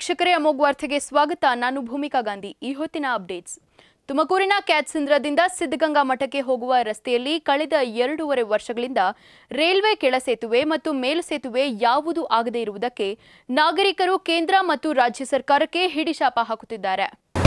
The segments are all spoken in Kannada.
ವೀಕ್ಷಕರೇ ಅಮೋಘ್ ವಾರ್ತೆಗೆ ಸ್ವಾಗತ ನಾನು ಭೂಮಿಕಾ ಗಾಂಧಿ ಈ ಹೊತ್ತಿನ ಅಪ್ಡೇಟ್ಸ್ ತುಮಕೂರಿನ ಕ್ಯಾತ್ಸಂದ್ರದಿಂದ ಸಿದ್ಧಗಂಗಾ ಮಠಕ್ಕೆ ಹೋಗುವ ರಸ್ತೆಯಲ್ಲಿ ಕಳೆದ ಎರಡೂವರೆ ವರ್ಷಗಳಿಂದ ರೈಲ್ವೆ ಕೆಳ ಸೇತುವೆ ಮತ್ತು ಮೇಲ್ಸೇತುವೆ ಯಾವುದೂ ಆಗದೇ ಇರುವುದಕ್ಕೆ ನಾಗರಿಕರು ಕೇಂದ್ರ ಮತ್ತು ರಾಜ್ಯ ಸರ್ಕಾರಕ್ಕೆ ಹಿಡಿಶಾಪ ಹಾಕುತ್ತಿದ್ದಾರೆ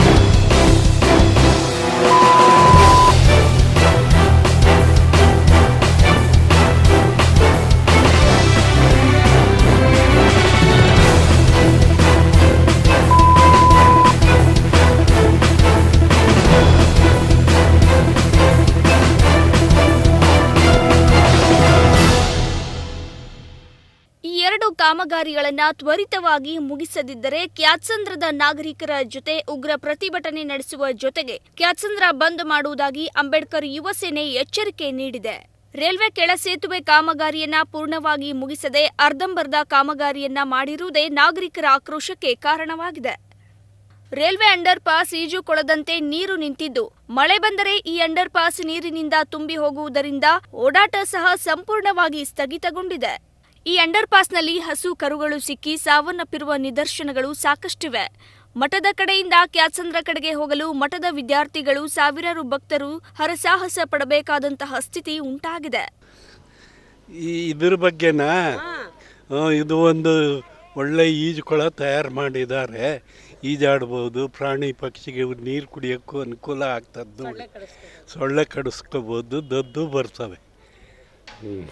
ಈ ಎರಡು ಕಾಮಗಾರಿಗಳನ್ನ ತ್ವರಿತವಾಗಿ ಮುಗಿಸದಿದ್ದರೆ ಕ್ಯಾತ್ಸಂದ್ರದ ನಾಗರಿಕರ ಜೊತೆ ಉಗ್ರ ಪ್ರತಿಭಟನೆ ನಡೆಸುವ ಜೊತೆಗೆ ಕ್ಯಾತ್ಸಂದ್ರ ಬಂದ್ ಮಾಡುವುದಾಗಿ ಅಂಬೇಡ್ಕರ್ ಯುವ ಸೇನೆ ಎಚ್ಚರಿಕೆ ನೀಡಿದೆ ರೈಲ್ವೆ ಕೆಳ ಸೇತುವೆ ಕಾಮಗಾರಿಯನ್ನ ಪೂರ್ಣವಾಗಿ ಮುಗಿಸದೆ ಅರ್ಧಂಬರ್ಧ ಕಾಮಗಾರಿಯನ್ನ ಮಾಡಿರುವುದೇ ನಾಗರಿಕರ ಆಕ್ರೋಶಕ್ಕೆ ಕಾರಣವಾಗಿದೆ ರೈಲ್ವೆ ಅಂಡರ್ ಪಾಸ್ ಈಜುಕೊಳದಂತೆ ನೀರು ನಿಂತಿದ್ದು ಮಳೆ ಬಂದರೆ ಈ ಅಂಡರ್ ಪಾಸ್ ನೀರಿನಿಂದ ತುಂಬಿ ಹೋಗುವುದರಿಂದ ಓಡಾಟ ಸಹ ಸಂಪೂರ್ಣವಾಗಿ ಸ್ಥಗಿತಗೊಂಡಿದೆ ಈ ಅಂಡರ್ ಪಾಸ್ನಲ್ಲಿ ಹಸು ಕರುಗಳು ಸಿಕ್ಕಿ ಸಾವನ್ನಪ್ಪಿರುವ ನಿದರ್ಶನಗಳು ಸಾಕಷ್ಟಿವೆ ಮಠದ ಕಡೆಯಿಂದ ಕ್ಯಾತ್ಸಂದ್ರ ಕಡೆಗೆ ಹೋಗಲು ಮಠದ ವಿದ್ಯಾರ್ಥಿಗಳು ಸಾವಿರಾರು ಭಕ್ತರು ಹರಸಾಹಸ ಪಡಬೇಕಾದಂತಹ ಸ್ಥಿತಿ ಉಂಟಾಗಿದೆ ಈ ಇದ್ರ ಬಗ್ಗೆನಾ ಆ, ಇದು ಒಂದು ಒಳ್ಳೆ ಈಜುಕೊಳ ತಯಾರು ಮಾಡಿದ್ದಾರೆ ಈಜಾಡ್ಬೋದು ಪ್ರಾಣಿ ಪಕ್ಷಿಗೆ ನೀರು ಕುಡಿಯೋಕ್ಕೂ ಅನುಕೂಲ ಆಗ್ತದೆ ನೋಡಿ ಸೊಳ್ಳೆ ಕಡಿಸ್ಕೋಬೋದು ದದ್ದು ಬರ್ತವೆ ಹ್ಮ್.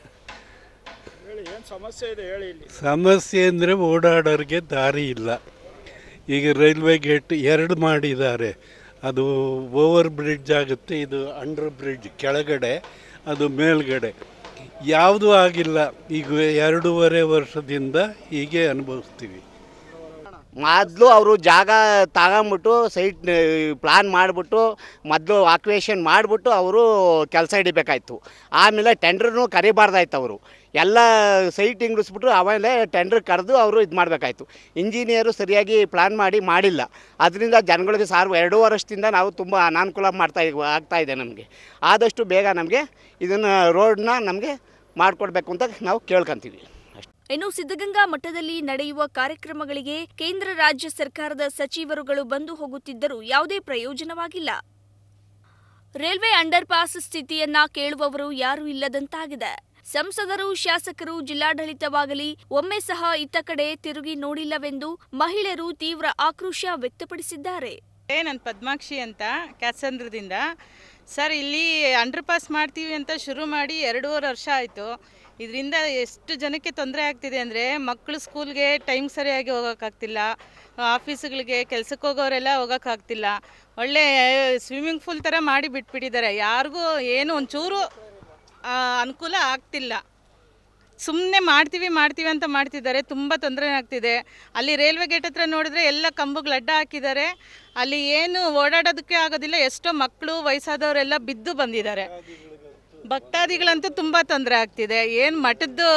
ಸಮಸ್ಯೆ ಅಂದರೆ ಓಡಾಡೋರಿಗೆ ದಾರಿ ಇಲ್ಲ ಈಗ ರೈಲ್ವೆ ಗೇಟ್ ಎರಡು ಮಾಡಿದ್ದಾರೆ ಅದು ಓವರ್ ಬ್ರಿಡ್ಜ್ ಆಗುತ್ತೆ ಇದು ಅಂಡರ್ ಬ್ರಿಡ್ಜ್ ಕೆಳಗಡೆ ಅದು ಮೇಲ್ಗಡೆ ಯಾವುದೂ ಆಗಿಲ್ಲ ಈಗ ಎರಡೂವರೆ ವರ್ಷದಿಂದ ಹೀಗೆ ಅನುಭವಿಸ್ತೀವಿ ಮೊದಲು ಅವರು ಜಾಗ ತಗೊಂಬಿಟ್ಟು ಸೈಟ್ ಪ್ಲಾನ್ ಮಾಡಿಬಿಟ್ಟು ಮೊದಲು ಆಕ್ವೇಷನ್ ಮಾಡಿಬಿಟ್ಟು ಅವರು ಕೆಲಸ ಹಿಡಿಬೇಕಾಯ್ತು ಆಮೇಲೆ ಟೆಂಡ್ರನ್ನು ಕರಿಬಾರ್ದಾಯ್ತು ಅವರು ಎಲ್ಲ ಸೈಟ್ ಹಿಂಗಿಸ್ಬಿಟ್ರು ಆಮೇಲೆ ಟೆಂಡ್ರ್ ಕರೆದು ಅವರು ಇದು ಮಾಡಬೇಕಾಯ್ತು ಇಂಜಿನಿಯರು ಸರಿಯಾಗಿ ಪ್ಲಾನ್ ಮಾಡಿ ಮಾಡಿಲ್ಲ ಅದರಿಂದ ಜನಗಳಿಗೆ ಸಾರು ಎರಡು ವರ್ಷದಿಂದ ನಾವು ತುಂಬ ಅನಾನುಕೂಲ ಮಾಡ್ತಾ ಆಗ್ತಾ ಇದೆ ನಮಗೆ ಆದಷ್ಟು ಬೇಗ ನಮಗೆ ಇದನ್ನು ರೋಡ್ನ ನಮಗೆ ಮಾಡಿಕೊಡ್ಬೇಕು ಅಂತ ನಾವು ಕೇಳ್ಕೊತೀವಿ ಅಷ್ಟೇ ಇನ್ನು ಸಿದ್ಧಗಂಗಾ ಮಠದಲ್ಲಿ ನಡೆಯುವ ಕಾರ್ಯಕ್ರಮಗಳಿಗೆ ಕೇಂದ್ರ ರಾಜ್ಯ ಸರ್ಕಾರದ ಸಚಿವರುಗಳು ಬಂದು ಹೋಗುತ್ತಿದ್ದರೂ ಯಾವುದೇ ಪ್ರಯೋಜನವಾಗಿಲ್ಲ ರೈಲ್ವೆ ಅಂಡರ್ ಪಾಸ್ ಸ್ಥಿತಿಯನ್ನ ಕೇಳುವವರು ಯಾರೂ ಇಲ್ಲದಂತಾಗಿದೆ ಸಂಸದರು ಶಾಸಕರು ಜಿಲ್ಲಾಡಳಿತವಾಗಲಿ ಒಮ್ಮೆ ಸಹ ಇತ್ತ ಕಡೆ ತಿರುಗಿ ನೋಡಿಲ್ಲವೆಂದು ಮಹಿಳೆಯರು ತೀವ್ರ ಆಕ್ರೋಶ ವ್ಯಕ್ತಪಡಿಸಿದ್ದಾರೆ ನಾನು ಪದ್ಮಾಕ್ಷಿ ಅಂತ ಕ್ಯಾತ್ಸಂದ್ರದಿಂದ ಸರ್ ಇಲ್ಲಿ ಅಂಡರ್ ಪಾಸ್ ಮಾಡ್ತೀವಿ ಅಂತ ಶುರು ಮಾಡಿ ಎರಡೂವರೆ ವರ್ಷ ಆಯಿತು ಇದರಿಂದ ಎಷ್ಟು ಜನಕ್ಕೆ ತೊಂದರೆ ಆಗ್ತಿದೆ ಅಂದರೆ ಮಕ್ಕಳು ಸ್ಕೂಲ್ಗೆ ಟೈಮ್ ಸರಿಯಾಗಿ ಹೋಗೋಕ್ಕಾಗ್ತಿಲ್ಲ ಆಫೀಸುಗಳಿಗೆ ಕೆಲ್ಸಕ್ಕೆ ಹೋಗೋರೆಲ್ಲ ಹೋಗೋಕ್ಕಾಗ್ತಿಲ್ಲ ಒಳ್ಳೆ ಸ್ವಿಮ್ಮಿಂಗ್ ಪೂಲ್ ಥರ ಮಾಡಿ ಬಿಟ್ಬಿಟ್ಟಿದ್ದಾರೆ ಯಾರಿಗೂ ಏನು ಒಂಚೂರು ಆ, ಅನುಕೂಲ ಆಗ್ತಿಲ್ಲ ಸುಮ್ಮನೆ ಮಾಡ್ತೀವಿ ಮಾಡ್ತೀವಿ ಅಂತ ಮಾಡ್ತಿದ್ದಾರೆ ತುಂಬ ತೊಂದರೆ ಆಗ್ತಿದೆ ಅಲ್ಲಿ ರೈಲ್ವೆ ಗೇಟ್ ಹತ್ರ ನೋಡಿದ್ರೆ ಎಲ್ಲ ಕಂಬಗಳು ಅಡ್ಡ ಹಾಕಿದ್ದಾರೆ ಅಲ್ಲಿ ಏನು ಓಡಾಡೋದಕ್ಕೆ ಆಗೋದಿಲ್ಲ ಎಷ್ಟೋ ಮಕ್ಕಳು ವಯಸ್ಸಾದವರೆಲ್ಲ ಬಿದ್ದು ಬಂದಿದ್ದಾರೆ ಭಕ್ತಾದಿಗಳಂತೂ ತುಂಬ ತೊಂದರೆ ಆಗ್ತಿದೆ ಏನು ಮಠದ್ದು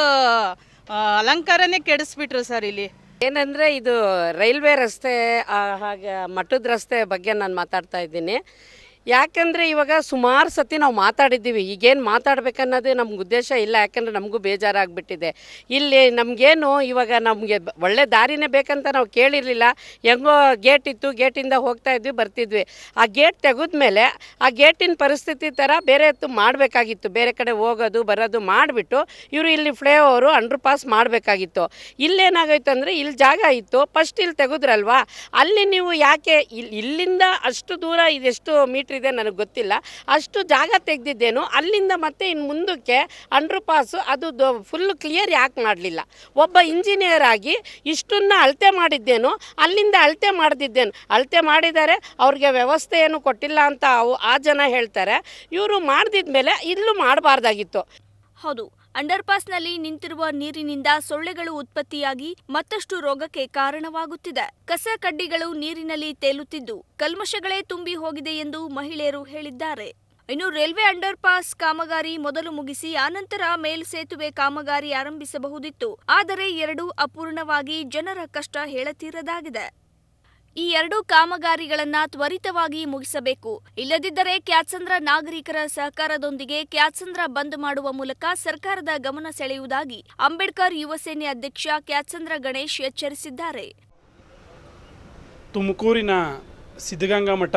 ಆ, ಅಲಂಕಾರನೇ ಕೆಡಿಸ್ಬಿಟ್ರು ಸರ್ ಇಲ್ಲಿ ಏನಂದರೆ ಇದು ರೈಲ್ವೆ ರಸ್ತೆ ಆ, ಹಾಗೆ ಮಠದ ರಸ್ತೆ ಬಗ್ಗೆ ನಾನು ಮಾತಾಡ್ತಾ ಇದ್ದೀನಿ ಯಾಕಂದರೆ ಇವಾಗ ಸುಮಾರು ಸತಿ ನಾವು ಮಾತಾಡಿದ್ದೀವಿ ಈಗೇನು ಮಾತಾಡ್ಬೇಕನ್ನೋದು ನಮ್ಗೆ ಉದ್ದೇಶ ಇಲ್ಲ ಯಾಕಂದರೆ ನಮಗೂ ಬೇಜಾರಾಗ್ಬಿಟ್ಟಿದೆ ಇಲ್ಲಿ ನಮಗೇನು ಇವಾಗ ನಮಗೆ ಒಳ್ಳೆ ದಾರಿನೇ ಬೇಕಂತ ನಾವು ಕೇಳಿರಲಿಲ್ಲ ಹೆಂಗೋ ಗೇಟ್ ಇತ್ತು ಗೇಟಿಂದ ಹೋಗ್ತಾ ಇದ್ವಿ ಬರ್ತಿದ್ವಿ ಆ ಗೇಟ್ ತೆಗೆದ್ಮೇಲೆ ಆ ಗೇಟಿನ ಪರಿಸ್ಥಿತಿ ಥರ ಬೇರೆ ಮಾಡಬೇಕಾಗಿತ್ತು ಬೇರೆ ಕಡೆ ಹೋಗೋದು ಬರೋದು ಮಾಡಿಬಿಟ್ಟು ಇವರು ಇಲ್ಲಿ ಫ್ಲೈ ಓವರು ಅಂಡರ್ ಪಾಸ್ ಮಾಡಬೇಕಾಗಿತ್ತು ಇಲ್ಲೇನಾಗೋಯ್ತು ಅಂದರೆ ಇಲ್ಲಿ ಜಾಗ ಇತ್ತು ಫಸ್ಟ್ ಇಲ್ಲಿ ತೆಗೆದ್ರಲ್ವಾ ಅಲ್ಲಿ ನೀವು ಯಾಕೆ ಇಲ್ಲಿ ಇಲ್ಲಿಂದ ಅಷ್ಟು ದೂರ ಇದೆಷ್ಟು ಮೀಟ್ರ್ ಇದೆ ನನಗೆ ಗೊತ್ತಿಲ್ಲ ಅಷ್ಟು ಜಾಗ ತೆಗೆದಿದ್ದೇನು ಅಲ್ಲಿಂದ ಮತ್ತೆ ಇನ್ನು ಮುಂದಕ್ಕೆ ಅಂಡರ್ ಪಾಸು ಅದು ಫುಲ್ ಕ್ಲಿಯರ್ ಯಾಕೆ ಮಾಡಲಿಲ್ಲ ಒಬ್ಬ ಇಂಜಿನಿಯರ್ ಆಗಿ ಇಷ್ಟನ್ನ ಅಳತೆ ಮಾಡಿದ್ದೇನು ಅಲ್ಲಿಂದ ಅಳತೆ ಮಾಡ್ದಿದ್ದೇನು ಅಳತೆ ಮಾಡಿದ್ದಾರೆ ಅವ್ರಿಗೆ ವ್ಯವಸ್ಥೆ ಏನು ಕೊಟ್ಟಿಲ್ಲ ಅಂತ ಅವು ಆ ಜನ ಹೇಳ್ತಾರೆ ಇವರು ಮಾಡ್ದಿದ್ಮೇಲೆ ಇಲ್ಲೂ ಮಾಡಬಾರ್ದಾಗಿತ್ತು ಹೌದು ಅಂಡರ್ ಪಾಸ್ನಲ್ಲಿ ನಿಂತಿರುವ ನೀರಿನಿಂದ ಸೊಳ್ಳೆಗಳು ಉತ್ಪತ್ತಿಯಾಗಿ ಮತ್ತಷ್ಟು ರೋಗಕ್ಕೆ ಕಾರಣವಾಗುತ್ತಿದೆ ಕಸ ಕಡ್ಡಿಗಳು ನೀರಿನಲ್ಲಿ ತೇಲುತ್ತಿದ್ದು ಕಲ್ಮಶಗಳೇ ತುಂಬಿ ಹೋಗಿದೆ ಎಂದು ಮಹಿಳೆಯರು ಹೇಳಿದ್ದಾರೆ ಇನ್ನು ರೈಲ್ವೆ ಅಂಡರ್ ಪಾಸ್ ಕಾಮಗಾರಿ ಮೊದಲು ಮುಗಿಸಿ ಆನಂತರ ಮೇಲ್ಸೇತುವೆ ಕಾಮಗಾರಿ ಆರಂಭಿಸಬಹುದಿತ್ತು ಆದರೆ ಎರಡೂ ಅಪೂರ್ಣವಾಗಿ ಜನರ ಕಷ್ಟ ಹೇಳತೀರದಾಗಿದೆ ಈ ಎರಡೂ ಕಾಮಗಾರಿಗಳನ್ನ ತ್ವರಿತವಾಗಿ ಮುಗಿಸಬೇಕು ಇಲ್ಲದಿದ್ದರೆ ಕ್ಯಾತ್ಸಂದ್ರ ನಾಗರಿಕರ ಸಹಕಾರದೊಂದಿಗೆ ಕ್ಯಾತ್ಸಂದ್ರ ಬಂದ್ ಮಾಡುವ ಮೂಲಕ ಸರ್ಕಾರದ ಗಮನ ಸೆಳೆಯುವುದಾಗಿ ಅಂಬೇಡ್ಕರ್ ಯುವ ಸೇನೆ ಅಧ್ಯಕ್ಷ ಕ್ಯಾತ್ಸಂದ್ರ ಗಣೇಶ್ ಎಚ್ಚರಿಸಿದ್ದಾರೆ ತುಮಕೂರಿನ ಸಿದ್ಧಗಂಗಾ ಮಠ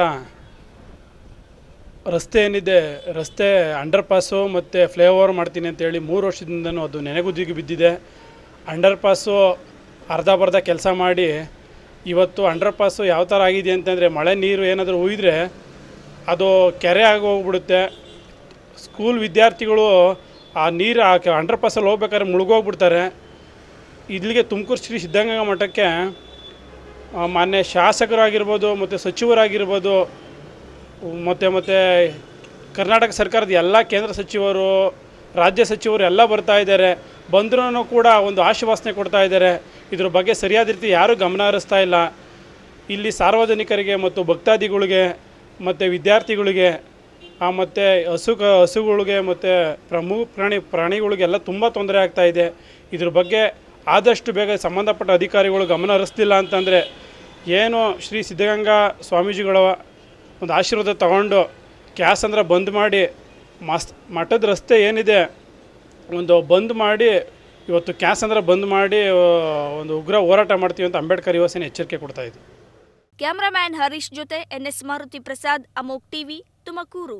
ರಸ್ತೆ ಏನಿದೆ ರಸ್ತೆ ಅಂಡರ್ ಪಾಸು ಮತ್ತು ಫ್ಲೈಓವರ್ ಮಾಡ್ತೀನಿ ಅಂತೇಳಿ ಮೂರು ವರ್ಷದಿಂದನೂ ಅದು ನೆನೆಗುದಿಗೆ ಬಿದ್ದಿದೆ ಅಂಡರ್ ಪಾಸು ಅರ್ಧ ಬರ್ಧ ಕೆಲಸ ಮಾಡಿ ಇವತ್ತು ಅಂಡರ್ ಪಾಸು ಯಾವ ಥರ ಆಗಿದೆ ಅಂತಂದರೆ ಮಳೆ ನೀರು ಏನಾದರೂ ಹುಯ್ದರೆ ಅದು ಕೆರೆ ಆಗಿ ಹೋಗ್ಬಿಡುತ್ತೆ ಸ್ಕೂಲ್ ವಿದ್ಯಾರ್ಥಿಗಳು ಆ ನೀರು ಆ ಅಂಡರ್ ಪಾಸಲ್ಲಿ ಹೋಗ್ಬೇಕಾದ್ರೆ ಮುಳುಗೋಗ್ಬಿಡ್ತಾರೆ ಇಲ್ಲಿಗೆ ತುಮಕೂರು ಶ್ರೀ ಸಿದ್ಧಗಂಗಾ ಮಠಕ್ಕೆ ಆ, ಮಾನ್ಯ ಶಾಸಕರಾಗಿರ್ಬೋದು ಮತ್ತು ಸಚಿವರಾಗಿರ್ಬೋದು ಮತ್ತು ಮತ್ತು ಕರ್ನಾಟಕ ಸರ್ಕಾರದ ಎಲ್ಲ ಕೇಂದ್ರ ಸಚಿವರು ರಾಜ್ಯ ಸಚಿವರು ಎಲ್ಲ ಬರ್ತಾ ಇದ್ದಾರೆ ಬಂದ್ರೂ ಕೂಡ ಒಂದು ಆಶ್ವಾಸನೆ ಕೊಡ್ತಾ ಇದ್ದಾರೆ ಇದ್ರ ಬಗ್ಗೆ ಸರಿಯಾದ ರೀತಿ ಯಾರೂ ಗಮನ ಹರಿಸ್ತಾ ಇಲ್ಲ ಇಲ್ಲಿ ಸಾರ್ವಜನಿಕರಿಗೆ ಮತ್ತು ಭಕ್ತಾದಿಗಳಿಗೆ ಮತ್ತು ವಿದ್ಯಾರ್ಥಿಗಳಿಗೆ ಮತ್ತು ಹಸು ಕ ಹಸುಗಳಿಗೆ ಮತ್ತು ಪ್ರಮುಖ ಪ್ರಾಣಿ ಪ್ರಾಣಿಗಳಿಗೆಲ್ಲ ತುಂಬ ತೊಂದರೆ ಆಗ್ತಾ ಇದೆ ಇದ್ರ ಬಗ್ಗೆ ಆದಷ್ಟು ಬೇಗ ಸಂಬಂಧಪಟ್ಟ ಅಧಿಕಾರಿಗಳು ಗಮನ ಹರಿಸ್ತಿಲ್ಲ ಅಂತಂದರೆ ಏನು ಶ್ರೀ ಸಿದ್ಧಗಂಗಾ ಸ್ವಾಮೀಜಿಗಳ ಒಂದು ಆಶೀರ್ವಾದ ತಗೊಂಡು ಕ್ಯಾಸ್ ಅಂದ್ರೆ ಬಂದ್ ಮಾಡಿ ಮಸ್ ಮಠದ ರಸ್ತೆ ಏನಿದೆ ಒಂದು ಬಂದ್ ಮಾಡಿ ಇವತ್ತು ಕ್ಯಾಸ್ ಅಂದ್ರೆ ಬಂದ್ ಮಾಡಿ ಆ, ಒಂದು ಉಗ್ರ ಹೋರಾಟ ಮಾಡ್ತೀವಿ ಅಂತ ಅಂಬೇಡ್ಕರ್ ಯುವ ಸೇನೆ ಎಚ್ಚರಿಕೆ ಕೊಡ್ತಾ ಇದೆ ಕ್ಯಾಮರಾಮ್ಯಾನ್ ಹರೀಶ್ ಜೊತೆ ಎನ್ಎಸ್ ಮಾರುತಿ ಪ್ರಸಾದ್ ಅಮೋಕ್ ಟಿವಿ ತುಮಕೂರು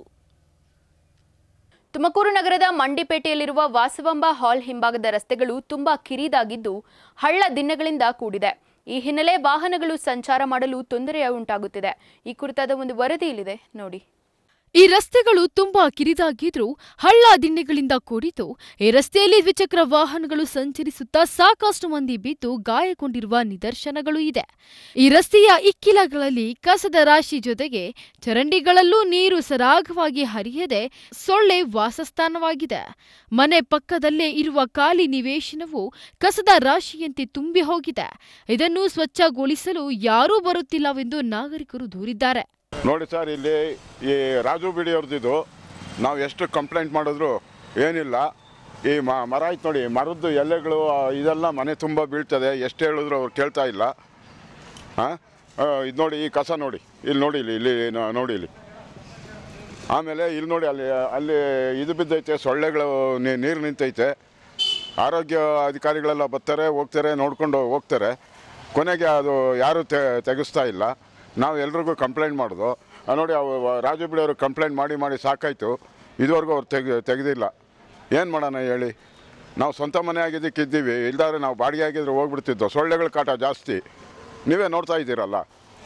ತುಮಕೂರು ನಗರದ ಮಂಡಿಪೇಟೆಯಲ್ಲಿರುವ ವಾಸವಂಬ ಹಾಲ್ ಹಿಂಭಾಗದ ರಸ್ತೆಗಳು ತುಂಬಾ ಕಿರಿದಾಗಿದ್ದು ಹಳ್ಳ ದಿಣ್ಣಗಳಿಂದ ಕೂಡಿದೆ ಈ ಹಿನ್ನೆಲೆ ವಾಹನಗಳು ಸಂಚಾರ ಮಾಡಲು ತೊಂದರೆ ಉಂಟಾಗುತ್ತಿದೆ ಈ ಕುರಿತಾದ ಒಂದು ವರದಿ ಇಲ್ಲಿದೆ ನೋಡಿ ಈ ರಸ್ತೆಗಳು ತುಂಬಾ ಕಿರಿದಾಗಿದ್ರೂ ಹಳ್ಳ ದಿಣ್ಣೆಗಳಿಂದ ಕೂಡಿದ್ದು ಈ ರಸ್ತೆಯಲ್ಲಿ ದ್ವಿಚಕ್ರ ವಾಹನಗಳು ಸಂಚರಿಸುತ್ತಾ ಸಾಕಷ್ಟು ಮಂದಿ ಬಿದ್ದು ಗಾಯಗೊಂಡಿರುವ ನಿದರ್ಶನಗಳು ಇದೆ ಈ ರಸ್ತೆಯ ಇಕ್ಕಿಲಗಳಲ್ಲಿ ಕಸದ ರಾಶಿ ಜೊತೆಗೆ ಚರಂಡಿಗಳಲ್ಲೂ ನೀರು ಸರಾಗವಾಗಿ ಹರಿಯದೆ ಸೊಳ್ಳೆ ವಾಸಸ್ಥಾನವಾಗಿದೆ ಮನೆ ಪಕ್ಕದಲ್ಲೇ ಇರುವ ಖಾಲಿ ನಿವೇಶನವು ಕಸದ ರಾಶಿಯಂತೆ ತುಂಬಿ ಹೋಗಿದೆ ಇದನ್ನು ಸ್ವಚ್ಛಗೊಳಿಸಲು ಯಾರೂ ಬರುತ್ತಿಲ್ಲವೆಂದು ನಾಗರಿಕರು ದೂರಿದ್ದಾರೆ ನೋಡಿ ಸರ್ ಇಲ್ಲಿ ಈ ರಾಜು ಬಿಡಿಯವ್ರದ್ದು ನಾವು ಎಷ್ಟು ಕಂಪ್ಲೇಂಟ್ ಮಾಡಿದ್ರು ಏನಿಲ್ಲ ಈ ಮ ಮರ ಆಯ್ತು ನೋಡಿ ಮರದ್ದು ಎಲೆಗಳು ಆ, ಇದೆಲ್ಲ ಮನೆ ತುಂಬ ಬೀಳ್ತದೆ ಎಷ್ಟು ಹೇಳಿದ್ರು ಅವ್ರು ಕೇಳ್ತಾ ಇಲ್ಲ ಹಾಂ ಇದು ನೋಡಿ ಈ ಕಸ ನೋಡಿ ಇಲ್ಲಿ ನೋಡಿ ಇಲ್ಲಿ ಇಲ್ಲಿ ನ- ನೋಡಿ ಇಲ್ಲಿ ಆಮೇಲೆ ಇಲ್ಲಿ ನೋಡಿ ಅಲ್ಲಿ ಅಲ್ಲಿ ಇದು ಬಿದ್ದೈತೆ ಸೊಳ್ಳೆಗಳು ನೀ- ನೀರು ನಿಂತೈತೆ ಆರೋಗ್ಯ ಅಧಿಕಾರಿಗಳೆಲ್ಲ ಬರ್ತಾರೆ ಹೋಗ್ತಾರೆ ನೋಡ್ಕೊಂಡು ಹೋಗ್ತಾರೆ ಕೊನೆಗೆ ಅದು ಯಾರೂ te ತೆಗೆಸ್ತಾ ಇಲ್ಲ ನಾವು ಎಲ್ರಿಗೂ ಕಂಪ್ಲೇಂಟ್ ಮಾಡೋದು ಆ ನೋಡಿ ಅವು ರಾಜು ಬಿಡಿ ಅವರು ಕಂಪ್ಲೇಂಟ್ ಮಾಡಿ ಮಾಡಿ ಸಾಕಾಯಿತು ಇದುವರೆಗೂ ಅವ್ರು ತೆಗೆ ತೆಗೆದಿಲ್ಲ ಏನು ಮಾಡೋಣ ಹೇಳಿ ನಾವು ಸ್ವಂತ ಮನೆ ಆಗಿದ್ದಕ್ಕೆ ಇದ್ದೀವಿ ಇಲ್ದಾದ್ರೆ ನಾವು ಬಾಡಿಗೆ ಆಗಿದ್ರೆ ಹೋಗ್ಬಿಡ್ತಿದ್ದೋ ಸೊಳ್ಳೆಗಳ ಕಾಟ ಜಾಸ್ತಿ ನೀವೇ ನೋಡ್ತಾ ಇದ್ದೀರಲ್ಲ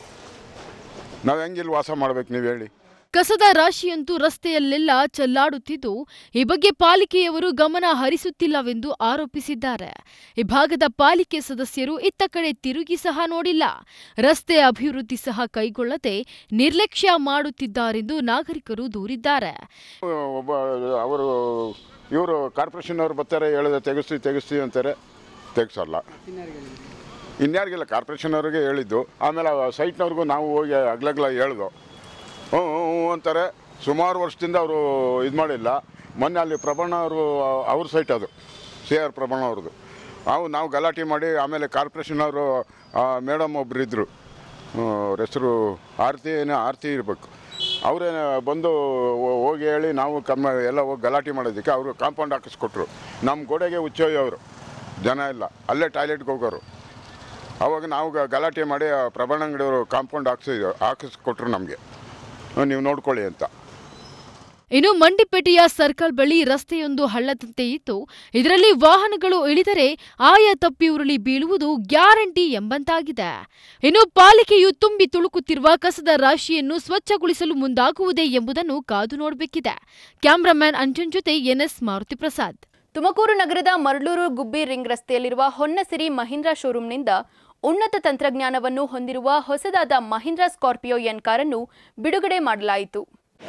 ನಾವು ಹೆಂಗಿಲ್ಲಿ ವಾಸ ಮಾಡ್ಬೇಕು ನೀವು ಹೇಳಿ ಕಸದ ರಾಶಿಯಂತೂ ರಸ್ತೆಯಲ್ಲೆಲ್ಲ ಚೆಲ್ಲಾಡುತ್ತಿದ್ದು ಈ ಬಗ್ಗೆ ಪಾಲಿಕೆಯವರು ಗಮನ ಹರಿಸುತ್ತಿಲ್ಲವೆಂದು ಆರೋಪಿಸಿದ್ದಾರೆ ಈ ಭಾಗದ ಪಾಲಿಕೆ ಸದಸ್ಯರು ಇತ್ತ ಕಡೆ ತಿರುಗಿ ಸಹ ನೋಡಿಲ್ಲ ರಸ್ತೆ ಅಭಿವೃದ್ಧಿ ಸಹ ಕೈಗೊಳ್ಳದೆ ನಿರ್ಲಕ್ಷ್ಯ ಮಾಡುತ್ತಿದ್ದಾರೆಂದು ನಾಗರಿಕರು ದೂರಿದ್ದಾರೆ ಒಬ್ಬ ಅವರು ಇವರು ಕಾರ್ಪೊರೇಷನ್ ಅವ್ರು ಬರ್ತಾರೆ ಹೇಳಿದ್ರೆ ತೆಗಿಸ್ತೀವಿ ತೆಗಿಸ್ತೀವಿ ಅಂತಾರೆ ತೆಗಿಸಲ್ಲ ಇನ್ಯಾರಿಗಿಲ್ಲ ಕಾರ್ಪೊರೇಷನ್ ಅವ್ರಿಗೆ ಹೇಳಿದ್ದು ಆಮೇಲೆ ಆ ಸೈಟ್ನವ್ರಿಗೂ ನಾವು ಹೋಗಿ ಅಗ್ಲಗ್ಲ ಹೇಳ್ದು ಹ್ಞೂ ಹ್ಞೂ ಹ್ಞೂ ಅಂತಾರೆ ಸುಮಾರು ವರ್ಷದಿಂದ ಅವರು ಇದು ಮಾಡಿಲ್ಲ ಮೊನ್ನೆ ಅಲ್ಲಿ ಪ್ರಭಣ ಅವರು ಅವ್ರ ಸೈಟ್ ಅದು ಸಿ ಆರ್ ಪ್ರಭಣ ಅವ್ರದ್ದು ನಾವು ನಾವು ಗಲಾಟೆ ಮಾಡಿ ಆಮೇಲೆ ಕಾರ್ಪೊರೇಷನ್ ಅವರು ಮೇಡಮ್ ಒಬ್ರು ಇದ್ದರು ಅವ್ರ ಹೆಸರು ಆರತಿ ಏನೋ ಆರತಿ ಇರಬೇಕು ಅವರೇ ಬಂದು ಹೋ- ಹೋಗಿ ಹೇಳಿ ನಾವು ಕಮ್ಮ ಎಲ್ಲ ಹೋಗಿ ಗಲಾಟೆ ಮಾಡೋದಕ್ಕೆ ಅವರು ಕಾಂಪೌಂಡ್ ಹಾಕಿಸ್ಕೊಟ್ರು ನಮ್ಮ ಗೋಡೆಗೆ ಹುಚ್ಚೋಯ್ ಅವರು ಜನ ಇಲ್ಲ ಅಲ್ಲೇ ಟಾಯ್ಲೆಟ್ಗೆ ಹೋಗೋರು ಅವಾಗ ನಾವು ಗ- ಗಲಾಟೆ ಮಾಡಿ ಆ ಪ್ರಭಾಣ ಅಂಗಡಿಯವರು ಕಾಂಪೌಂಡ್ ಹಾಕ್ಸಿ ಹಾಕಿಸ್ಕೊಟ್ರು ನಮಗೆ ನೀವು ನೋಡ್ಕೊಳ್ಳಿ ಅಂತ ಇನ್ನು ಮಂಡಿಪೇಟೆಯ ಸರ್ಕಲ್ ಬಳಿ ರಸ್ತೆಯೊಂದು ಹಳ್ಳದಂತೆ ಇತ್ತು ಇದರಲ್ಲಿ ವಾಹನಗಳು ಇಳಿದರೆ ಆಯ ತಪ್ಪಿ ಉರುಳಿ ಬೀಳುವುದು ಗ್ಯಾರಂಟಿ ಎಂಬಂತಾಗಿದೆ ಇನ್ನು ಪಾಲಿಕೆಯು ತುಂಬಿ ತುಳುಕುತ್ತಿರುವ ಕಸದ ರಾಶಿಯನ್ನು ಸ್ವಚ್ಛಗೊಳಿಸಲು ಮುಂದಾಗುವುದೇ ಎಂಬುದನ್ನು ಕಾದು ನೋಡಬೇಕಿದೆ ಕ್ಯಾಮ್ರಾಮ್ಯಾನ್ ಅಂಜನ್ ಜೊತೆ ಎನ್ಎಸ್ ಮಾರುತಿ ಪ್ರಸಾದ್ ತುಮಕೂರು ನಗರದ ಮರಳೂರು ಗುಬ್ಬಿ ರಿಂಗ್ ರಸ್ತೆಯಲ್ಲಿರುವ ಹೊನ್ನಸಿರಿ ಮಹೀಂದ್ರಾ ಶೋರೂಂನಿಂದ ಉನ್ನತ ತಂತ್ರಜ್ಞಾನವನ್ನು ಹೊಂದಿರುವ ಹೊಸದಾದ ಮಹೀಂದ್ರಾ ಸ್ಕಾರ್ಪಿಯೋ ಎನ್ ಕಾರನ್ನು ಬಿಡುಗಡೆ ಮಾಡಲಾಯಿತು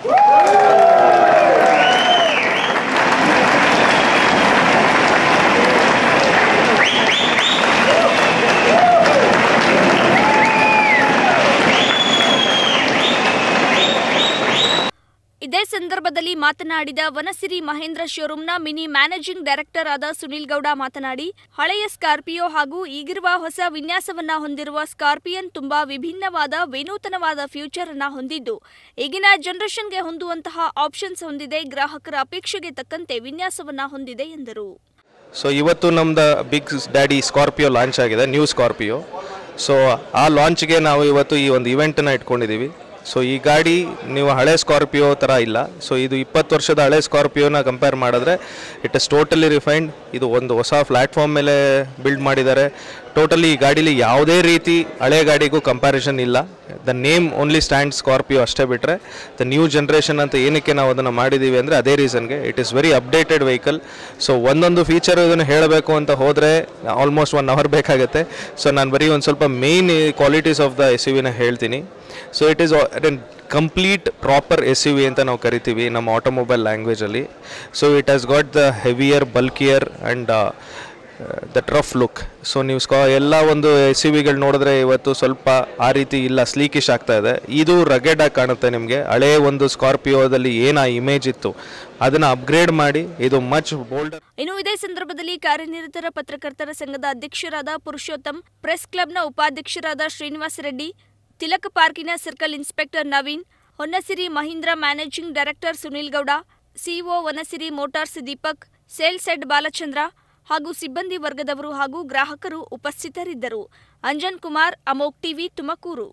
ಇದೇ ಸಂದರ್ಭದಲ್ಲಿ ಮಾತನಾಡಿದ ವನಸಿರಿ ಮಹೇಂದ್ರ ಶೋರೂಂನ ಮಿನಿ ಮ್ಯಾನೇಜಿಂಗ್ ಡೈರೆಕ್ಟರ್ ಆದ ಸುನಿಲ್ ಗೌಡ ಮಾತನಾಡಿ ಹಳೆಯ ಸ್ಕಾರ್ಪಿಯೋ ಹಾಗೂ ಈಗಿರುವ ಹೊಸ ವಿನ್ಯಾಸವನ್ನ ಹೊಂದಿರುವ ಸ್ಕಾರ್ಪಿಯನ್ ತುಂಬಾ ವಿಭಿನ್ನವಾದ ವಿನೂತನವಾದ ಫ್ಯೂಚರ್ ಅನ್ನ ಹೊಂದಿದ್ದು ಈಗಿನ ಜನರೇಷನ್ಗೆ ಹೊಂದುವಂತಹ ಆಪ್ಷನ್ಸ್ ಹೊಂದಿದೆ ಗ್ರಾಹಕರ ಅಪೇಕ್ಷೆಗೆ ತಕ್ಕಂತೆ ವಿನ್ಯಾಸವನ್ನ ಹೊಂದಿದೆ ಎಂದರು ಸೊ ಇವತ್ತು ನಮ್ದು ಬಿಗ್ ಡ್ಯಾಡಿ ಸ್ಕಾರ್ಪಿಯೋ ಲಾಂಚ್ ಆಗಿದೆ ನ್ಯೂ ಸ್ಕಾರ್ಪಿಯೋ ಸೊ ಆ ಲಾಂಚ್ಗೆ ನಾವು ಇವತ್ತು ಈ ಒಂದು ಇವೆಂಟನ್ನು ಇಟ್ಕೊಂಡಿದ್ದೀವಿ ಸೊ ಈ ಗಾಡಿ ನೀವು ಹಳೆ ಸ್ಕಾರ್ಪಿಯೋ ಥರ ಇಲ್ಲ ಸೊ ಇದು ಇಪ್ಪತ್ತು ವರ್ಷದ ಹಳೆ ಸ್ಕಾರ್ಪಿಯೋನ ಕಂಪೇರ್ ಮಾಡಿದ್ರೆ ಇಟ್ ಇಸ್ ಟೋಟಲಿ ರಿಫೈನ್ಡ್ ಇದು ಒಂದು ಹೊಸ ಪ್ಲ್ಯಾಟ್ಫಾರ್ಮ್ ಮೇಲೆ ಬಿಲ್ಡ್ ಮಾಡಿದ್ದಾರೆ ಟೋಟಲಿ ಈ ಗಾಡೀಲಿ ಯಾವುದೇ ರೀತಿ ಹಳೆ ಗಾಡಿಗೂ ಕಂಪ್ಯಾರಿಸನ್ ಇಲ್ಲ the name only stand Scorpio ಅಷ್ಟೇ ಬಿಟ್ಟರೆ ದ ನ್ಯೂ ಜನ್ರೇಷನ್ ಅಂತ ಏನಕ್ಕೆ ನಾವು ಅದನ್ನು ಮಾಡಿದ್ದೀವಿ ಅಂದರೆ ಅದೇ ರೀಸನ್ಗೆ it is very updated vehicle so ಒಂದೊಂದು ಫೀಚರ್ ಇದನ್ನು ಹೇಳಬೇಕು ಅಂತ ಹೋದರೆ ಆಲ್ಮೋಸ್ಟ್ ಒನ್ ಅವರ್ ಬೇಕಾಗುತ್ತೆ ಸೊ ನಾನು ಬರೀ ಒಂದು ಸ್ವಲ್ಪ main qualities of the S U ವಿನ ಹೇಳ್ತೀನಿ so it is complete proper S U V ಅಂತ ನಾವು ಕರಿತೀವಿ ನಮ್ಮ ಆಟೋಮೊಬೈಲ್ ಲ್ಯಾಂಗ್ವೇಜಲ್ಲಿ so it has got the heavier bulkier and the ಟ್ರಫ್ ಲುಕ್ ಸೊ ನೀವು ಸ್ಕಾ ಎಲ್ಲ ಒಂದು ಎಸ್ ಯು ವಿಗಳು ನೋಡಿದ್ರೆ ಇವತ್ತು ಸ್ವಲ್ಪ ಆ ರೀತಿ ಇಲ್ಲ ಸ್ಲೀಕಿಶ್ ಆಗ್ತಾ ಇದೆ ಇದು ರಗೆಡ್ ಆಗಿ ಕಾಣುತ್ತೆ ನಿಮಗೆ ಹಳೇ ಒಂದು ಸ್ಕಾರ್ಪಿಯೋದಲ್ಲಿ ಏನು ಆ ಇಮೇಜ್ ಇತ್ತು ಅದನ್ನು ಅಪ್ಗ್ರೇಡ್ ಮಾಡಿ ಇದು ಮಚ್ ಬೋಲ್ಡರ್ ಇನ್ನು ಇದೇ ಸಂದರ್ಭದಲ್ಲಿ ಕಾರ್ಯನಿರತರ ಪತ್ರಕರ್ತರ ಸಂಘದ ಅಧ್ಯಕ್ಷರಾದ ಪುರುಷೋತ್ತಮ್ ಪ್ರೆಸ್ ಕ್ಲಬ್ನ ಉಪಾಧ್ಯಕ್ಷರಾದ ಶ್ರೀನಿವಾಸ ರೆಡ್ಡಿ ತಿಲಕ್ ಪಾರ್ಕಿನ circle inspector Naveen Honnasiri Mahindra managing director Sunil Gowda CEO Vanasiri motors Deepak sales head Balachandra ಹಾಗೂ ಸಿಬ್ಬಂದಿ ವರ್ಗದವರು ಹಾಗೂ ಗ್ರಾಹಕರು ಉಪಸ್ಥಿತರಿದ್ದರು ಅಂಜನ್ ಕುಮಾರ್ ಅಮೋಕ್ ಟಿವಿ ತುಮಕೂರು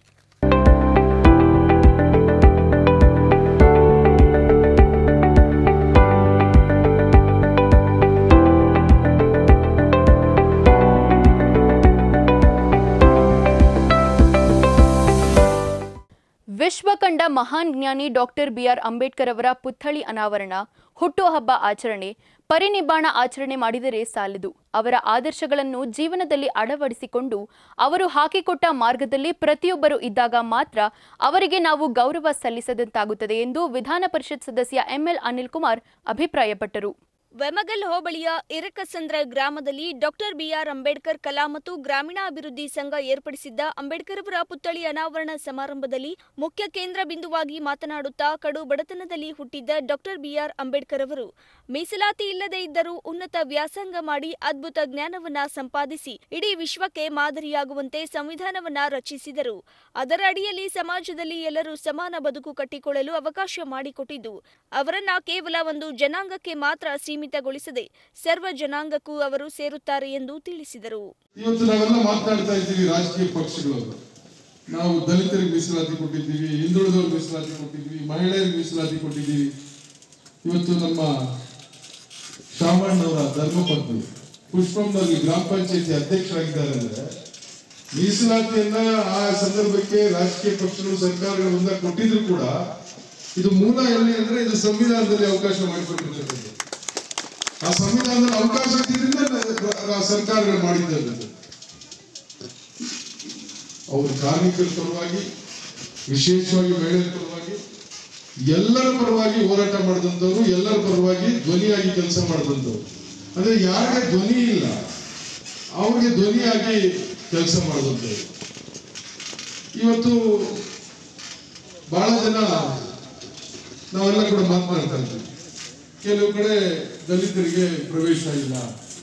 ವಿಶ್ವ ಕಂಡ ಮಹಾನ್ ಜ್ಞಾನಿ ಡಾಕ್ಟರ್ ಬಿಆರ್ ಅಂಬೇಡ್ಕರ್ ಅವರ ಪುತ್ಥಳಿ ಅನಾವರಣ ಹುಟ್ಟುಹಬ್ಬ ಆಚರಣೆ ಪರಿನಿಬ್ಬಾಣ ಆಚರಣೆ ಮಾಡಿದರೆ ಸಾಲದು ಅವರ ಆದರ್ಶಗಳನ್ನು ಜೀವನದಲ್ಲಿ ಅಳವಡಿಸಿಕೊಂಡು ಅವರು ಹಾಕಿಕೊಟ್ಟ ಮಾರ್ಗದಲ್ಲಿ ಪ್ರತಿಯೊಬ್ಬರು ಇದ್ದಾಗ ಮಾತ್ರ ಅವರಿಗೆ ನಾವು ಗೌರವ ಸಲ್ಲಿಸದಂತಾಗುತ್ತದೆ ಎಂದು ವಿಧಾನ ಪರಿಷತ್ ಸದಸ್ಯ ಎಂಎಲ್ ಅನಿಲ್ ಕುಮಾರ್ ಅಭಿಪ್ರಾಯಪಟ್ಟರು ವೆಮಗಲ್ ಹೋಬಳಿಯ ಇರಕಸಂದ್ರ ಗ್ರಾಮದಲ್ಲಿ ಡಾಕ್ಟರ್ ಬಿಆರ್ ಅಂಬೇಡ್ಕರ್ ಕಲಾ ಮತ್ತು ಗ್ರಾಮೀಣಾಭಿವೃದ್ಧಿ ಸಂಘ ಏರ್ಪಡಿಸಿದ್ದ ಅಂಬೇಡ್ಕರ್ ಅವರ ಪುತ್ಥಳಿ ಅನಾವರಣ ಸಮಾರಂಭದಲ್ಲಿ ಮುಖ್ಯ ಕೇಂದ್ರ ಬಿಂದುವಾಗಿ ಮಾತನಾಡುತ್ತಾ ಕಡು ಬಡತನದಲ್ಲಿ ಹುಟ್ಟಿದ್ದ ಡಾಕ್ಟರ್ ಬಿಆರ್ ಅಂಬೇಡ್ಕರ್ ಅವರು ಮೀಸಲಾತಿ ಇಲ್ಲದೆ ಇದ್ದರೂ ಉನ್ನತ ವ್ಯಾಸಂಗ ಮಾಡಿ ಅದ್ಭುತ ಜ್ಞಾನವನ್ನ ಸಂಪಾದಿಸಿ ಇಡೀ ವಿಶ್ವಕ್ಕೆ ಮಾದರಿಯಾಗುವಂತೆ ಸಂವಿಧಾನವನ್ನ ರಚಿಸಿದರು ಅದರ ಅಡಿಯಲ್ಲಿ ಸಮಾಜದಲ್ಲಿ ಎಲ್ಲರೂ ಸಮಾನ ಬದುಕು ಕಟ್ಟಿಕೊಳ್ಳಲು ಅವಕಾಶ ಮಾಡಿಕೊಟ್ಟಿದ್ದು ಅವರನ್ನ ಕೇವಲ ಒಂದು ಜನಾಂಗಕ್ಕೆ ಮಾತ್ರ ಸೀಮಿತಗೊಳಿಸದೆ ಸರ್ವ ಜನಾಂಗಕ್ಕೂ ಅವರು ಸೇರುತ್ತಾರೆ ಎಂದು ತಿಳಿಸಿದರು ಇವತ್ತು ನಾವೆಲ್ಲ ಮಾತನಾಡ್ತಾ ಇದ್ದೀವಿ ರಾಜಕೀಯ ಪಕ್ಷಗಳು ನಾವು ದಲಿತರಿಗೆ ಮೀಸಲಾತಿ ಕೊಟ್ಟಿದ್ದೀವಿ ಹಿಂದುಳಿದವ್ರಿಗೆ ಮೀಸಲಾತಿ ಕೊಟ್ಟಿದ್ದೀವಿ ಮಹಿಳೆಯರಿಗೆ ಮೀಸಲಾತಿ ಕೊಟ್ಟಿದ್ದೀವಿ ಇವತ್ತು ನಮ್ಮ ಶಾಮಣ್ಣವರ ಧರ್ಮಪತ್ನಿ ಪುಷ್ಪಂನವ್ರಿಗೆ ಗ್ರಾಮ ಪಂಚಾಯತಿ ಅಧ್ಯಕ್ಷರಾಗಿದ್ದಾರೆ ಅಂದ್ರೆ ಮೀಸಲಾತಿಯನ್ನ ಆ ಸಂದರ್ಭಕ್ಕೆ ರಾಜಕೀಯ ಪಕ್ಷಗಳು ಸರ್ಕಾರಗಳು ಮುಂದೆ ಕೊಟ್ಟಿದ್ರು ಕೂಡ ಇದು ಮೂಲ ಎಲ್ಲಿ ಅಂದ್ರೆ ಇದು ಸಂವಿಧಾನದಲ್ಲಿ ಅವಕಾಶ ಮಾಡಿಕೊಟ್ಟಿರ್ತಕ್ಕಂಥದ್ದು ಆ ಸಂವಿಧಾನದಲ್ಲಿ ಅವಕಾಶ ಇದ್ದಿದ್ದರಿಂದ ರ- ರ- ಸರ್ಕಾರಗಳು ಮಾಡಿದ್ದದ್ದು ಅವರು ಕಾರ್ಮಿಕರ ಪರವಾಗಿ ವಿಶೇಷವಾಗಿ ಮಹಿಳೆಯರ ಪರವಾಗಿ ಎಲ್ಲರ ಪರವಾಗಿ ಹೋರಾಟ ಮಾಡಿದಂಥವ್ರು ಎಲ್ಲರ ಪರವಾಗಿ ಧ್ವನಿಯಾಗಿ ಕೆಲಸ ಮಾಡಿದಂಥವ್ರು ಅಂದ್ರೆ ಯಾರಿಗೆ ಧ್ವನಿ ಇಲ್ಲ ಅವ್ರಿಗೆ ಧ್ವನಿಯಾಗಿ ಕೆಲಸ ಮಾಡಿದಂಥವ್ರು ಇವತ್ತು ಬಹಳ ಜನ ನಾವೆಲ್ಲ ಕೂಡ ಮಾತನಾಡ್ತಾ ಇದ್ದೀವಿ ಕೆಲವು ಕಡೆ ದಲಿತರಿಗೆ ಪ್ರವೇಶ ಇಲ್ಲ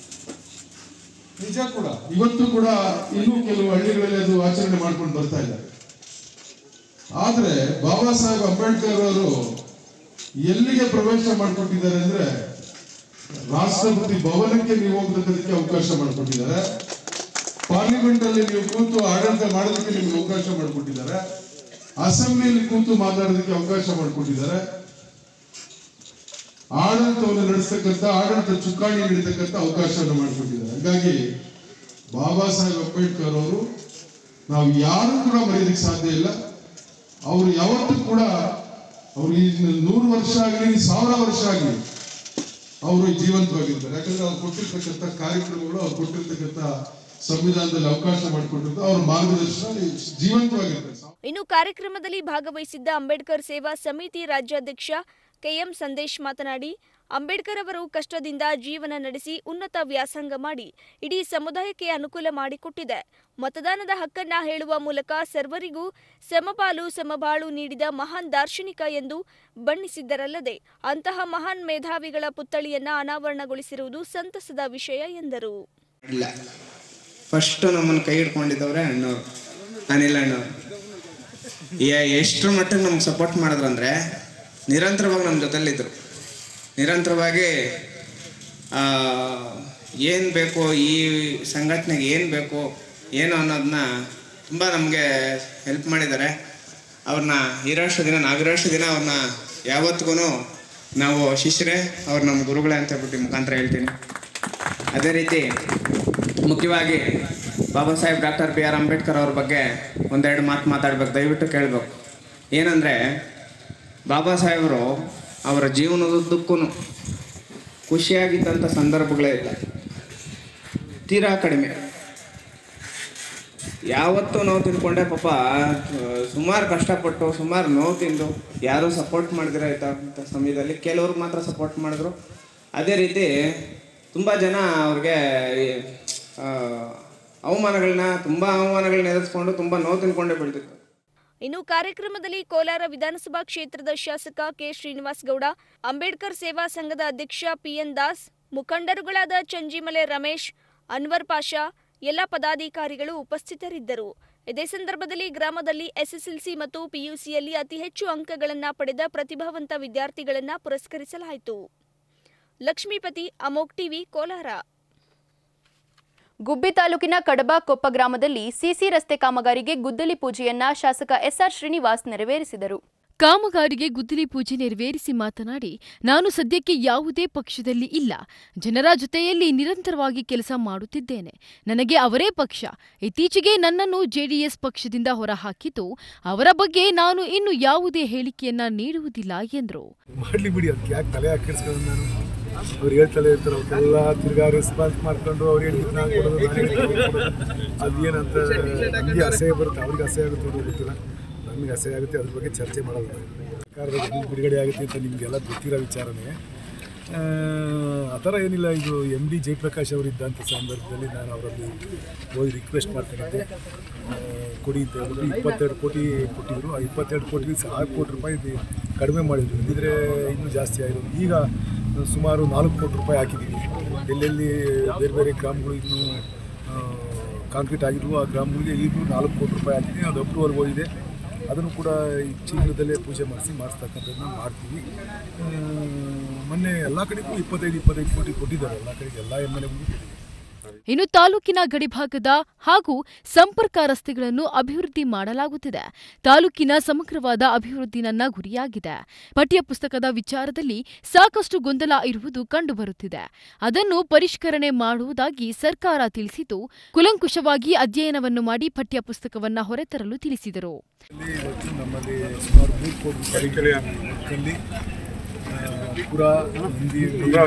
ನಿಜ ಕೂಡ ಇವತ್ತು ಕೂಡ ಇನ್ನೂ ಕೆಲವು ಹಳ್ಳಿಗಳಲ್ಲಿ ಅದು ಆಚರಣೆ ಮಾಡ್ಕೊಂಡು ಬರ್ತಾ ಇದ್ದಾರೆ ಆದ್ರೆ ಬಾಬಾ ಸಾಹೇಬ್ ಅಂಬೇಡ್ಕರ್ ಅವರು ಎಲ್ಲಿಗೆ ಪ್ರವೇಶ ಮಾಡಿಕೊಟ್ಟಿದ್ದಾರೆ ಅಂದ್ರೆ ರಾಷ್ಟ್ರಪತಿ ಭವನಕ್ಕೆ ನೀವು ಹೋಗ್ತಕ್ಕದಕ್ಕೆ ಅವಕಾಶ ಮಾಡಿಕೊಟ್ಟಿದ್ದಾರೆ ಪಾರ್ಲಿಮೆಂಟ್ ಅಲ್ಲಿ ನೀವು ಕೂತು ಆಡಳಿತ ಮಾಡೋದಕ್ಕೆ ನಿಮ್ಗೆ ಅವಕಾಶ ಮಾಡಿಕೊಟ್ಟಿದ್ದಾರೆ ಅಸೆಂಬ್ಲಿಯಲ್ಲಿ ಕೂತು ಮಾತಾಡೋದಕ್ಕೆ ಅವಕಾಶ ಮಾಡಿಕೊಟ್ಟಿದ್ದಾರೆ ಆಡಳಿತವನ್ನು ನಡೆಸ್ತಕ್ಕಂಥ ಆಡಳಿತ ಚುಕ್ಕಾಣಿ ನೀಡತಕ್ಕಂಥ ಅವಕಾಶವನ್ನು ಮಾಡಿಕೊಟ್ಟಿದ್ದಾರೆ ಹಾಗಾಗಿ ಬಾಬಾ ಸಾಹೇಬ್ ಅಂಬೇಡ್ಕರ್ ಅವರು ನಾವು ಯಾರು ಕೂಡ ಮರೆಯೋದಕ್ಕೆ ಸಾಧ್ಯ ಇಲ್ಲ ಅವರು ಯಾವತ್ತೂ ಕೂಡ ಅವ್ರು ಈ ನೂರು ವರ್ಷ ಆಗಲಿ ಸಾವಿರ ವರ್ಷ ಆಗಲಿ ಅವರು ಜೀವಂತವಾಗಿರ್ತಾರೆ ಯಾಕಂದ್ರೆ ಅವ್ರು ಕೊಟ್ಟಿರ್ತಕ್ಕಂಥ ಕಾರ್ಯಕ್ರಮಗಳು ಅವ್ರು ಕೊಟ್ಟಿರ್ತಕ್ಕಂಥ ಸಂವಿಧಾನದಲ್ಲಿ ಅವಕಾಶ ಮಾಡಿಕೊಟ್ಟಿರ್ತಾರೆ ಅವ್ರ ಮಾರ್ಗದರ್ಶನ ಜೀವಂತವಾಗಿರ್ತಾರೆ ಇನ್ನು ಕಾರ್ಯಕ್ರಮದಲ್ಲಿ ಭಾಗವಹಿಸಿದ್ದ ಅಂಬೇಡ್ಕರ್ ಸೇವಾ ಸಮಿತಿ ರಾಜ್ಯಾಧ್ಯಕ್ಷ ಕೆಎಂ ಸಂದೇಶ್ ಮಾತನಾಡಿ ಅಂಬೇಡ್ಕರ್ ಅವರು ಕಷ್ಟದಿಂದ ಜೀವನ ನಡೆಸಿ ಉನ್ನತ ವ್ಯಾಸಂಗ ಮಾಡಿ ಇಡೀ ಸಮುದಾಯಕ್ಕೆ ಅನುಕೂಲ ಮಾಡಿಕೊಟ್ಟಿದೆ ಮತದಾನದ ಹಕ್ಕನ್ನ ಹೇಳುವ ಮೂಲಕ ಸರ್ವರಿಗೂ ಸಮಪಾಲು ಸಮಬಾಳು ನೀಡಿದ ಮಹಾನ್ ದಾರ್ಶನಿಕ ಎಂದು ಬಣ್ಣಿಸಿದ್ದರಲ್ಲದೆ ಅಂತಹ ಮಹಾನ್ ಮೇಧಾವಿಗಳ ಪುತ್ಥಳಿಯನ್ನ ಅನಾವರಣಗೊಳಿಸಿರುವುದು ಸಂತಸದ ವಿಷಯ ಎಂದರು ಇಲ್ಲ ಫಸ್ಟು ನಮ್ಮನ್ನು ಕೈ ಹಿಡ್ಕೊಂಡಿದ್ದವ್ರೆ ಅಣ್ಣವ್ರು ಅನಿಲ್ ಅಣ್ಣವ್ರು ಎ- ಎಷ್ಟರ ಮಟ್ಟಿಗೆ ನಮ್ಗೆ ಸಪೋರ್ಟ್ ಮಾಡಿದ್ರಂದ್ರೆ ನಿರಂತರವಾಗಿ ನಮ್ಮ ಜೊತೆಲಿದ್ದರು ನಿರಂತರವಾಗಿ ಏನು ಬೇಕು ಈ ಸಂಘಟನೆಗೆ ಏನು ಬೇಕು ಏನು ಅನ್ನೋದನ್ನ ತುಂಬ ನಮಗೆ ಹೆಲ್ಪ್ ಮಾಡಿದ್ದಾರೆ ಅವ್ರನ್ನ ಇರೋಷ್ಟು ದಿನ ನಾವಿರೋಷ್ಟು ದಿನ ಅವ್ರನ್ನ ಯಾವತ್ತಿಗೂ ನಾವು ಶಿಷ್ಯರೇ ಅವ್ರು ನಮ್ಮ ಗುರುಗಳೇ ಅಂತ ಹೇಳ್ಬಿಟ್ಟು ಈ ಮುಖಾಂತರ ಹೇಳ್ತೀನಿ ಅದೇ ರೀತಿ ಮುಖ್ಯವಾಗಿ Baba Saheb doctor B R Ambedkar ಅವ್ರ ಬಗ್ಗೆ ಒಂದೆರಡು ಮಾತು ಮಾತಾಡ್ಬೇಕು ದಯವಿಟ್ಟು ಕೇಳಬೇಕು ಏನಂದರೆ ಬಾಬಾ ಸಾಹೇಬರು ಅವರ ಜೀವನದುದ್ದಕ್ಕೂ ಖುಷಿಯಾಗಿದ್ದಂಥ ಸಂದರ್ಭಗಳೇ ಇಲ್ಲ ತೀರಾ ಕಡಿಮೆ ಯಾವತ್ತೂ ನೋವು ತಿನ್ಕೊಂಡೆ ಪಾಪ ಸುಮಾರು ಕಷ್ಟಪಟ್ಟು ಸುಮಾರು ನೋವು ತಿಂದು ಯಾರೂ ಸಪೋರ್ಟ್ ಮಾಡಿದಿರ ಇದ್ದಂಥ ಸಮಯದಲ್ಲಿ ಕೆಲವ್ರು ಮಾತ್ರ ಸಪೋರ್ಟ್ ಮಾಡಿದ್ರು ಅದೇ ರೀತಿ ತುಂಬ ಜನ ಅವ್ರಿಗೆ ಈ, ಆ, ಅವಮಾನಗಳನ್ನ ತುಂಬ ಅವಮಾನಗಳನ್ನ ಎದುರಿಸ್ಕೊಂಡು ತುಂಬ ನೋವು ತಿನ್ಕೊಂಡೇ ಬೆಳೆದಿದ್ರು ಇನ್ನು ಕಾರ್ಯಕ್ರಮದಲ್ಲಿ ಕೋಲಾರ ವಿಧಾನಸಭಾ ಕ್ಷೇತ್ರದ ಶಾಸಕ ಕೆ ಶ್ರೀನಿವಾಸ್ ಗೌಡ ಅಂಬೇಡ್ಕರ್ ಸೇವಾ ಸಂಘದ ಅಧ್ಯಕ್ಷ ಪಿಎನ್ ದಾಸ್ ಮುಖಂಡರುಗಳಾದ ಚಂಜಿಮಲೆ ರಮೇಶ್ ಅನ್ವರ್ ಪಾಷಾ ಎಲ್ಲ ಪದಾಧಿಕಾರಿಗಳು ಉಪಸ್ಥಿತರಿದ್ದರು ಇದೇ ಸಂದರ್ಭದಲ್ಲಿ ಗ್ರಾಮದಲ್ಲಿ ಎಸ್ಎಸ್ಎಲ್ಸಿ ಮತ್ತು ಪಿಯುಸಿಯಲ್ಲಿ ಅತಿ ಹೆಚ್ಚು ಅಂಕಗಳನ್ನು ಪಡೆದ ಪ್ರತಿಭಾವಂತ ವಿದ್ಯಾರ್ಥಿಗಳನ್ನು ಪುರಸ್ಕರಿಸಲಾಯಿತು ಲಕ್ಷ್ಮೀಪತಿ ಅಮೋಕ್ ಟಿವಿ ಕೋಲಾರ ಗುಬ್ಬಿ ತಾಲೂಕಿನ ಕಡಬ ಕೊಪ್ಪ ಗ್ರಾಮದಲ್ಲಿ ಸಿಸಿ ರಸ್ತೆ ಕಾಮಗಾರಿಗೆ ಗುದ್ದಲಿ ಪೂಜೆಯನ್ನ ಶಾಸಕ ಎಸ್ಆರ್ ಶ್ರೀನಿವಾಸ್ ನೆರವೇರಿಸಿದರು ಕಾಮಗಾರಿಗೆ ಗುದ್ದಲಿ ಪೂಜೆ ನೆರವೇರಿಸಿ ಮಾತನಾಡಿ ನಾನು ಸದ್ಯಕ್ಕೆ ಯಾವುದೇ ಪಕ್ಷದಲ್ಲಿ ಇಲ್ಲ ಜನರ ಜೊತೆಯಲ್ಲಿ ನಿರಂತರವಾಗಿ ಕೆಲಸ ಮಾಡುತ್ತಿದ್ದೇನೆ ನನಗೆ ಅವರೇ ಪಕ್ಷ ಇತ್ತೀಚೆಗೆ ನನ್ನನ್ನು ಜೆಡಿಎಸ್ ಪಕ್ಷದಿಂದ ಹೊರಹಾಕಿದ್ದು ಅವರ ಬಗ್ಗೆ ನಾನು ಇನ್ನು ಯಾವುದೇ ಹೇಳಿಕೆಯನ್ನ ನೀಡುವುದಿಲ್ಲ ಎಂದರು ಮಾಡ್ಲಿ ಬಿಡಿ ಅದಕ್ಕೆ ಯಾಕೆ ತಲೆ ಹಾಕಿರ್ಸ್ಕೊಂಡು ನಾನು ಅವ್ರು ಹೇಳ್ತಲೇ ಇರ್ತಾರೆ ಅವಕ್ಕೆಲ್ಲ ತಿರ್ಗಾ ರೆಸ್ಪಾನ್ಸ್ ಮಾಡ್ಕೊಂಡು ಅವ್ರು ಹೇಳಿದ್ದು ನಾನು ಕೊಡೋದು ನಾನು ಹೇಳಿದ್ದು ಅವ್ರು ಕೊಡೋದು ಅದೇನಂತ ನಮಗೆ ಅಸಹ್ಯ ಬರುತ್ತೆ ಅವ್ರಿಗೆ ಅಸಹ್ಯ ಆಗುತ್ತೆ ಅನ್ನೋದು ಗೊತ್ತಿಲ್ಲ ನಮಗೆ ಅಸಹ್ಯ ಆಗುತ್ತೆ ಅದ್ರ ಬಗ್ಗೆ ಚರ್ಚೆ ಮಾಡೋದು ನಾವು. ಸರ್ಕಾರದ ಬಿಲ್ ಬಿಡುಗಡೆ ಆಗುತ್ತೆ ಅಂತ ನಿಮಗೆಲ್ಲ ಗೊತ್ತಿರೋ ವಿಚಾರನೇ ಆ, ಆ ಥರ ಏನಿಲ್ಲ ಇದು ಎಮ್ ಡಿ ಜಯಪ್ರಕಾಶ್ ಅವರಿದ್ದಂಥ ಸಂದರ್ಭದಲ್ಲಿ ನಾನು ಅವರಲ್ಲಿ ಹೋಗಿ ರಿಕ್ವೆಸ್ಟ್ ಮಾಡ್ಕೊಂಡಿದ್ದೆ ಆ, ಕೊಡಿ ಅಂತ ಹೇಳ್ಬಿಟ್ಟು ಇಪ್ಪತ್ತೆರಡು ಕೋಟಿ ಕೊಟ್ಟಿದ್ರು ಆ ಇಪ್ಪತ್ತೆರಡು ಕೋಟಿ ಆರು ಕೋಟಿ ರೂಪಾಯಿ ಇದು ಕಡಿಮೆ ಮಾಡಿದ್ರು ಇದ್ದಿದ್ರೆ ಇನ್ನೂ ಜಾಸ್ತಿ ಆಗಿರೋದು ಈಗ ಸುಮಾರು ನಾಲ್ಕು ಕೋಟಿ ರೂಪಾಯಿ ಹಾಕಿದ್ದೀವಿ ಎಲ್ಲೆಲ್ಲಿ ಬೇರೆ ಬೇರೆ ಗ್ರಾಮಗಳು ಇನ್ನೂ ಕಾಂಕ್ರೀಟ್ ಆಗಿದ್ವು ಆ ಗ್ರಾಮಗಳಿಗೆ ಈಗಲೂ ನಾಲ್ಕು ಕೋಟಿ ರೂಪಾಯಿ ಹಾಕಿದ್ದೀವಿ ಅದು ಅಪ್ರೂವಲ್ ಹೋಗಿದೆ ಅದನ್ನು ಕೂಡ ಈ ಶೀಘ್ರದಲ್ಲೇ ಪೂಜೆ ಮಾಡಿಸಿ ಮಾಡಿಸ್ತಕ್ಕಂಥದ್ದನ್ನ ಮಾಡ್ತೀವಿ ಆ, ಮೊನ್ನೆ ಎಲ್ಲ ಕಡೆಗೂ ಇಪ್ಪತ್ತೈದು ಇಪ್ಪತ್ತೈದು ಕೋಟಿ ಕೊಟ್ಟಿದ್ದಾರೆ ಎಲ್ಲ ಕಡೆಗೆ ಎಲ್ಲ ಎಮ್ ಎಲ್ ಎಗಳಿಗೂ ಇನ್ನು ತಾಲೂಕಿನ ಗಡಿಭಾಗದ ಹಾಗೂ ಸಂಪರ್ಕ ರಸ್ತೆಗಳನ್ನು ಅಭಿವೃದ್ಧಿ ಮಾಡಲಾಗುತ್ತಿದೆ ತಾಲೂಕಿನ ಸಮಗ್ರವಾದ ಅಭಿವೃದ್ಧಿ ನನ್ನ ಗುರಿಯಾಗಿದೆ ಪಠ್ಯ ಪುಸ್ತಕದ ವಿಚಾರದಲ್ಲಿ ಸಾಕಷ್ಟು ಗೊಂದಲ ಇರುವುದು ಕಂಡುಬರುತ್ತಿದೆ ಅದನ್ನು ಪರಿಷ್ಕರಣೆ ಮಾಡುವುದಾಗಿ ಸರ್ಕಾರ ತಿಳಿಸಿದ್ದು ಕುಲಂಕುಷವಾಗಿ ಅಧ್ಯಯನವನ್ನು ಮಾಡಿ ಪಠ್ಯ ಪುಸ್ತಕವನ್ನ ಹೊರತರಲು ತಿಳಿಸಿದರು ಇಲ್ಲಿ ಇವತ್ತು ನಮ್ಮಲ್ಲಿ ಸುಮಾರು ಮೂರು ಕೋಟಿ ರೂಪಾಯಿ ವರ್ಕಲ್ಲಿ ಪುರ ಹಿಂದಿ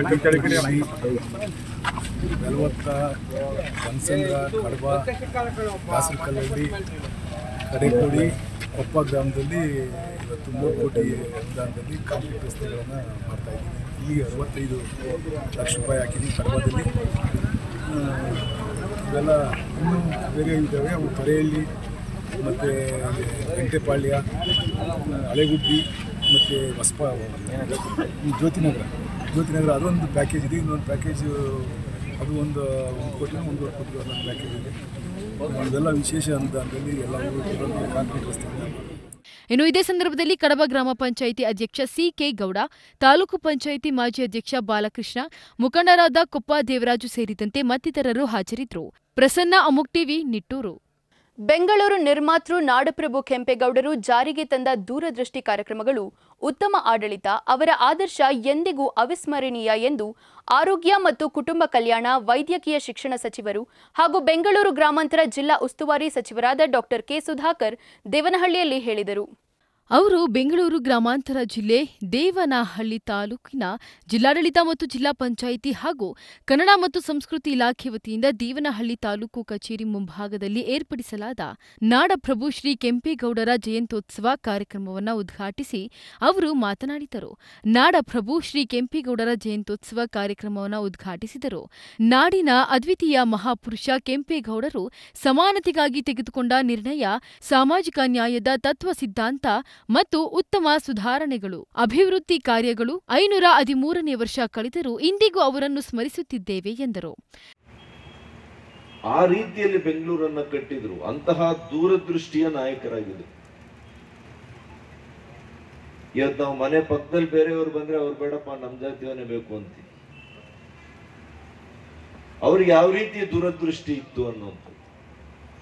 ನಲವತ್ತ ಬನ್ಸಂದ್ರ ಕಡಬ ಕಾಸರಕಲ್ಲಹಳ್ಳಿ ಕಡೆಕೋಡಿ ಕೊಪ್ಪ ಗ್ರಾಮದಲ್ಲಿ ಇವತ್ತು ಮೂರು ಕೋಟಿ ಅನುದಾನದಲ್ಲಿ ಕಾಂಕ್ರೀಟ್ ರಸ್ತೆಗಳನ್ನು ಮಾಡ್ತಾ ಇದ್ದೀನಿ ಇಲ್ಲಿಗೆ ಅರವತ್ತೈದು ಲಕ್ಷ ರೂಪಾಯಿ ಹಾಕಿದ್ದೀನಿ ಕಡಬದಲ್ಲಿ ಆ, ಇವೆಲ್ಲ ಇನ್ನೂ ಬೇರೆ ಇದ್ದಾವೆ ಅವು ತೊರೆಯಲ್ಲಿ ಮತ್ತು ಗಂಟೆಪಾಳ್ಯ ಹಳೆಗುಡ್ಡಿ ಮತ್ತು ಹೊಸಪ ಈ ಜ್ಯೋತಿನಗರ ಜ್ಯೋತಿನಗರ ಅದೊಂದು ಪ್ಯಾಕೇಜ್ ಇದೆ ಇನ್ನೊಂದು ಪ್ಯಾಕೇಜು ಅದು ಒಂದು ಒಂದು ಕೋಟಿ ಒಂದೂವರೆ ಕೋಟಿ ಅದೊಂದು ಪ್ಯಾಕೇಜ್ ಇದೆ ಅದೆಲ್ಲ ವಿಶೇಷ ಅನುದಾನದಲ್ಲಿ ಎಲ್ಲ ಊರುಗಳಲ್ಲಿ ಕಾಂಕ್ರೀಟ್ ರಸ್ತೆಗಳನ್ನು ಇನ್ನು ಇದೇ ಸಂದರ್ಭದಲ್ಲಿ ಕಡಬ ಗ್ರಾಮ ಪಂಚಾಯಿತಿ ಅಧ್ಯಕ್ಷ ಸಿಕೆ ಗೌಡ ತಾಲೂಕು ಪಂಚಾಯಿತಿ ಮಾಜಿ ಅಧ್ಯಕ್ಷ ಬಾಲಕೃಷ್ಣ ಮುಖಂಡರಾದ ಕೊಪ್ಪ ದೇವರಾಜು ಸೇರಿದಂತೆ ಮತ್ತಿತರರು ಹಾಜರಿದ್ದರು ಪ್ರಸನ್ನ ಅಮುಕ್ ಟಿವಿ ನಿಟ್ಟೂರು ಬೆಂಗಳೂರು ನಿರ್ಮಾತೃ ನಾಡಪ್ರಭು ಕೆಂಪೇಗೌಡರು ಜಾರಿಗೆ ತಂದ ದೂರದೃಷ್ಟಿ ಕಾರ್ಯಕ್ರಮಗಳು ಉತ್ತಮ ಆಡಳಿತ ಅವರ ಆದರ್ಶ ಎಂದಿಗೂ ಅವಿಸ್ಮರಣೀಯ ಎಂದು ಆರೋಗ್ಯ ಮತ್ತು ಕುಟುಂಬ ಕಲ್ಯಾಣ ವೈದ್ಯಕೀಯ ಶಿಕ್ಷಣ ಸಚಿವರು ಹಾಗೂ ಬೆಂಗಳೂರು ಗ್ರಾಮಾಂತರ ಜಿಲ್ಲಾ ಉಸ್ತುವಾರಿ ಸಚಿವರಾದ ಡಾಕ್ಟರ್ ಕೆ ಸುಧಾಕರ್ ದೇವನಹಳ್ಳಿಯಲ್ಲಿ ಹೇಳಿದರು ಅವರು ಬೆಂಗಳೂರು ಗ್ರಾಮಾಂತರ ಜಿಲ್ಲೆ ದೇವನಹಳ್ಳಿ ತಾಲೂಕಿನ ಜಿಲ್ಲಾಡಳಿತ ಮತ್ತು ಜಿಲ್ಲಾ ಪಂಚಾಯಿತಿ ಹಾಗೂ ಕನ್ನಡ ಮತ್ತು ಸಂಸ್ಕೃತಿ ಇಲಾಖೆ ವತಿಯಿಂದ ದೇವನಹಳ್ಳಿ ತಾಲೂಕು ಕಚೇರಿ ಮುಂಭಾಗದಲ್ಲಿ ಏರ್ಪಡಿಸಲಾದ ನಾಡಪ್ರಭು ಶ್ರೀ ಕೆಂಪೇಗೌಡರ ಜಯಂತ್ಯೋತ್ಸವ ಕಾರ್ಯಕ್ರಮವನ್ನು ಉದ್ಘಾಟಿಸಿ ಅವರು ಮಾತನಾಡಿದರು ನಾಡಪ್ರಭು ಶ್ರೀ ಕೆಂಪೇಗೌಡರ ಜಯಂತ್ಯೋತ್ಸವ ಕಾರ್ಯಕ್ರಮವನ್ನು ಉದ್ಘಾಟಿಸಿದರು ನಾಡಿನ ಅದ್ವಿತೀಯ ಮಹಾಪುರುಷ ಕೆಂಪೇಗೌಡರು ಸಮಾನತೆಗಾಗಿ ತೆಗೆದುಕೊಂಡ ನಿರ್ಣಯ ಸಾಮಾಜಿಕ ನ್ಯಾಯದ ತತ್ವ ಸಿದ್ಧಾಂತ ಮತ್ತು ಉತ್ತಮ ಸುಧಾರಣೆಗಳು ಅಭಿವೃದ್ಧಿ ಕಾರ್ಯಗಳು ಐನೂರ ಹದಿಮೂರನೇ ವರ್ಷ ಕಳೆದರೂ ಇಂದಿಗೂ ಅವರನ್ನು ಸ್ಮರಿಸುತ್ತಿದ್ದೇವೆ ಎಂದರು ಆ ರೀತಿಯಲ್ಲಿ ಬೆಂಗಳೂರನ್ನ ಕಟ್ಟಿದ್ರು ಅಂತಹ ದೂರದೃಷ್ಟಿಯ ನಾಯಕರಾಗಿದ್ರು ಇವತ್ತು ನಾವು ಮನೆ ಪಕ್ಕದಲ್ಲಿ ಬೇರೆಯವರು ಬಂದ್ರೆ ಅವ್ರು ಬೇಡಪ್ಪ ನಮ್ ಜಾತಿಯವನೇ ಬೇಕು ಅಂತೀವಿ ಅವ್ರಿಗೆ ಯಾವ ರೀತಿಯ ದೂರದೃಷ್ಟಿ ಇತ್ತು ಅನ್ನೋದು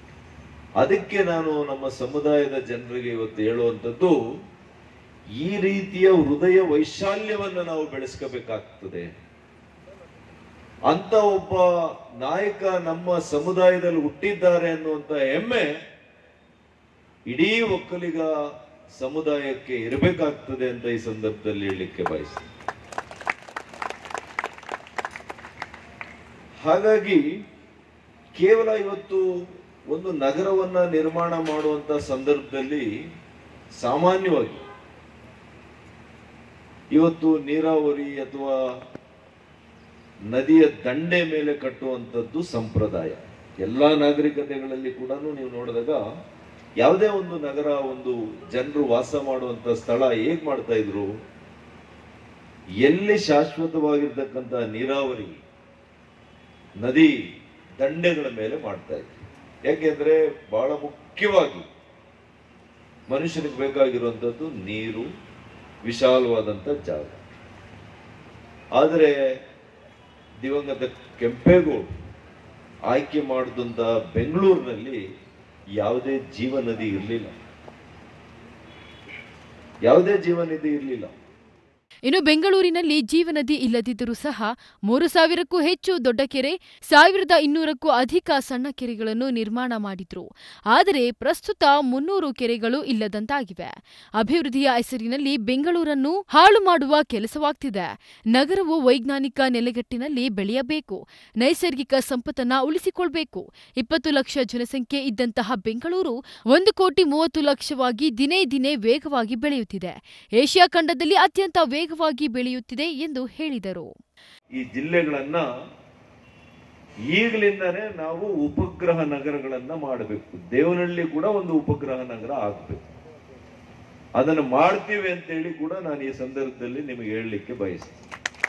ಅದಕ್ಕೆ ನಾನು ನಮ್ಮ ಸಮುದಾಯದ ಜನರಿಗೆ ಇವತ್ತು ಹೇಳುವಂಥದ್ದು ಈ ರೀತಿಯ ಹೃದಯ ವೈಶಾಲ್ಯವನ್ನು ನಾವು ಬೆಳೆಸ್ಕೋಬೇಕಾಗ್ತದೆ ಅಂತ ಒಬ್ಬ ನಾಯಕ ನಮ್ಮ ಸಮುದಾಯದಲ್ಲಿ ಹುಟ್ಟಿದ್ದಾರೆ ಅನ್ನುವಂತ ಹೆಮ್ಮೆ ಇಡೀ ಒಕ್ಕಲಿಗ ಸಮುದಾಯಕ್ಕೆ ಇರಬೇಕಾಗ್ತದೆ ಅಂತ ಈ ಸಂದರ್ಭದಲ್ಲಿ ಹೇಳಲಿಕ್ಕೆ ಬಯಸ್ತೀನಿ ಹಾಗಾಗಿ ಕೇವಲ ಇವತ್ತು ಒಂದು ನಗರವನ್ನ ನಿರ್ಮಾಣ ಮಾಡುವಂತ ಸಂದರ್ಭದಲ್ಲಿ ಸಾಮಾನ್ಯವಾಗಿ ಇವತ್ತು ನೀರಾವರಿ ಅಥವಾ ನದಿಯ ದಂಡೆ ಮೇಲೆ ಕಟ್ಟುವಂಥದ್ದು ಸಂಪ್ರದಾಯ ಎಲ್ಲ ನಾಗರಿಕತೆಗಳಲ್ಲಿ ಕೂಡ ನೀವು ನೋಡಿದಾಗ ಯಾವುದೇ ಒಂದು ನಗರ ಒಂದು ಜನರು ವಾಸ ಮಾಡುವಂತ ಸ್ಥಳ ಹೇಗ್ ಮಾಡ್ತಾ ಇದ್ರು ಎಲ್ಲಿ ಶಾಶ್ವತವಾಗಿರ್ತಕ್ಕಂಥ ನೀರಾವರಿ ನದಿ ದಂಡೆಗಳ ಮೇಲೆ ಮಾಡ್ತಾ ಇದ್ರು ಯಾಕೆಂದ್ರೆ ಬಹಳ ಮುಖ್ಯವಾಗಿ ಮನುಷ್ಯನಿಗೆ ಬೇಕಾಗಿರುವಂಥದ್ದು ನೀರು ವಿಶಾಲವಾದಂಥ ಜಾಗ ಆದರೆ ದಿವಂಗತ ಕೆಂಪೇಗೌಡ ಆಯ್ಕೆ ಮಾಡಿದಂಥ ಬೆಂಗಳೂರಿನಲ್ಲಿ ಯಾವುದೇ ಜೀವ ನದಿ ಇರಲಿಲ್ಲ ಯಾವುದೇ ಜೀವ ನದಿ ಇರಲಿಲ್ಲ ಇನ್ನು ಬೆಂಗಳೂರಿನಲ್ಲಿ ಜೀವನದಿ ಇಲ್ಲದಿದ್ದರೂ ಸಹ ಮೂರು ಸಾವಿರಕ್ಕೂ ಹೆಚ್ಚು ದೊಡ್ಡ ಕೆರೆ ಸಾವಿರದ ಇನ್ನೂರಕ್ಕೂ ಅಧಿಕ ಸಣ್ಣ ಕೆರೆಗಳನ್ನು ನಿರ್ಮಾಣ ಮಾಡಿದ್ರು ಆದರೆ ಪ್ರಸ್ತುತ ಮುನ್ನೂರು ಕೆರೆಗಳು ಇಲ್ಲದಂತಾಗಿವೆ ಅಭಿವೃದ್ಧಿಯ ಹೆಸರಿನಲ್ಲಿ ಬೆಂಗಳೂರನ್ನು ಹಾಳು ಮಾಡುವ ಕೆಲಸವಾಗ್ತಿದೆ ನಗರವು ವೈಜ್ಞಾನಿಕ ನೆಲೆಗಟ್ಟಿನಲ್ಲಿ ಬೆಳೆಯಬೇಕು ನೈಸರ್ಗಿಕ ಸಂಪತ್ತನ್ನ ಉಳಿಸಿಕೊಳ್ಬೇಕು ಇಪ್ಪತ್ತು ಲಕ್ಷ ಜನಸಂಖ್ಯೆ ಇದ್ದಂತಹ ಬೆಂಗಳೂರು ಒಂದು ಕೋಟಿ ಮೂವತ್ತು ಲಕ್ಷವಾಗಿ ದಿನೇ ದಿನೇ ವೇಗವಾಗಿ ಬೆಳೆಯುತ್ತಿದೆ ಏಷ್ಯಾ ಖಂಡದಲ್ಲಿ ಅತ್ಯಂತ ವೇಗವಾಗಿ ಬೆಳೆಯುತ್ತಿದೆ ಎಂದು ಹೇಳಿದರು ಈ ಜಿಲ್ಲೆಗಳನ್ನ ಈಗಲಿಂದಾನೇ ನಾವು ಉಪಗ್ರಹ ನಗರಗಳನ್ನ ಮಾಡಬೇಕು ದೇವನಹಳ್ಳಿ ಕೂಡ ಒಂದು ಉಪಗ್ರಹ ನಗರ ಆಗ್ಬೇಕು ಅದನ್ನು ಮಾಡ್ತೀವಿ ಅಂತೇಳಿ ಕೂಡ ನಾನು ಈ ಸಂದರ್ಭದಲ್ಲಿ ನಿಮಗೆ ಹೇಳಲಿಕ್ಕೆ ಬಯಸ್ತೀನಿ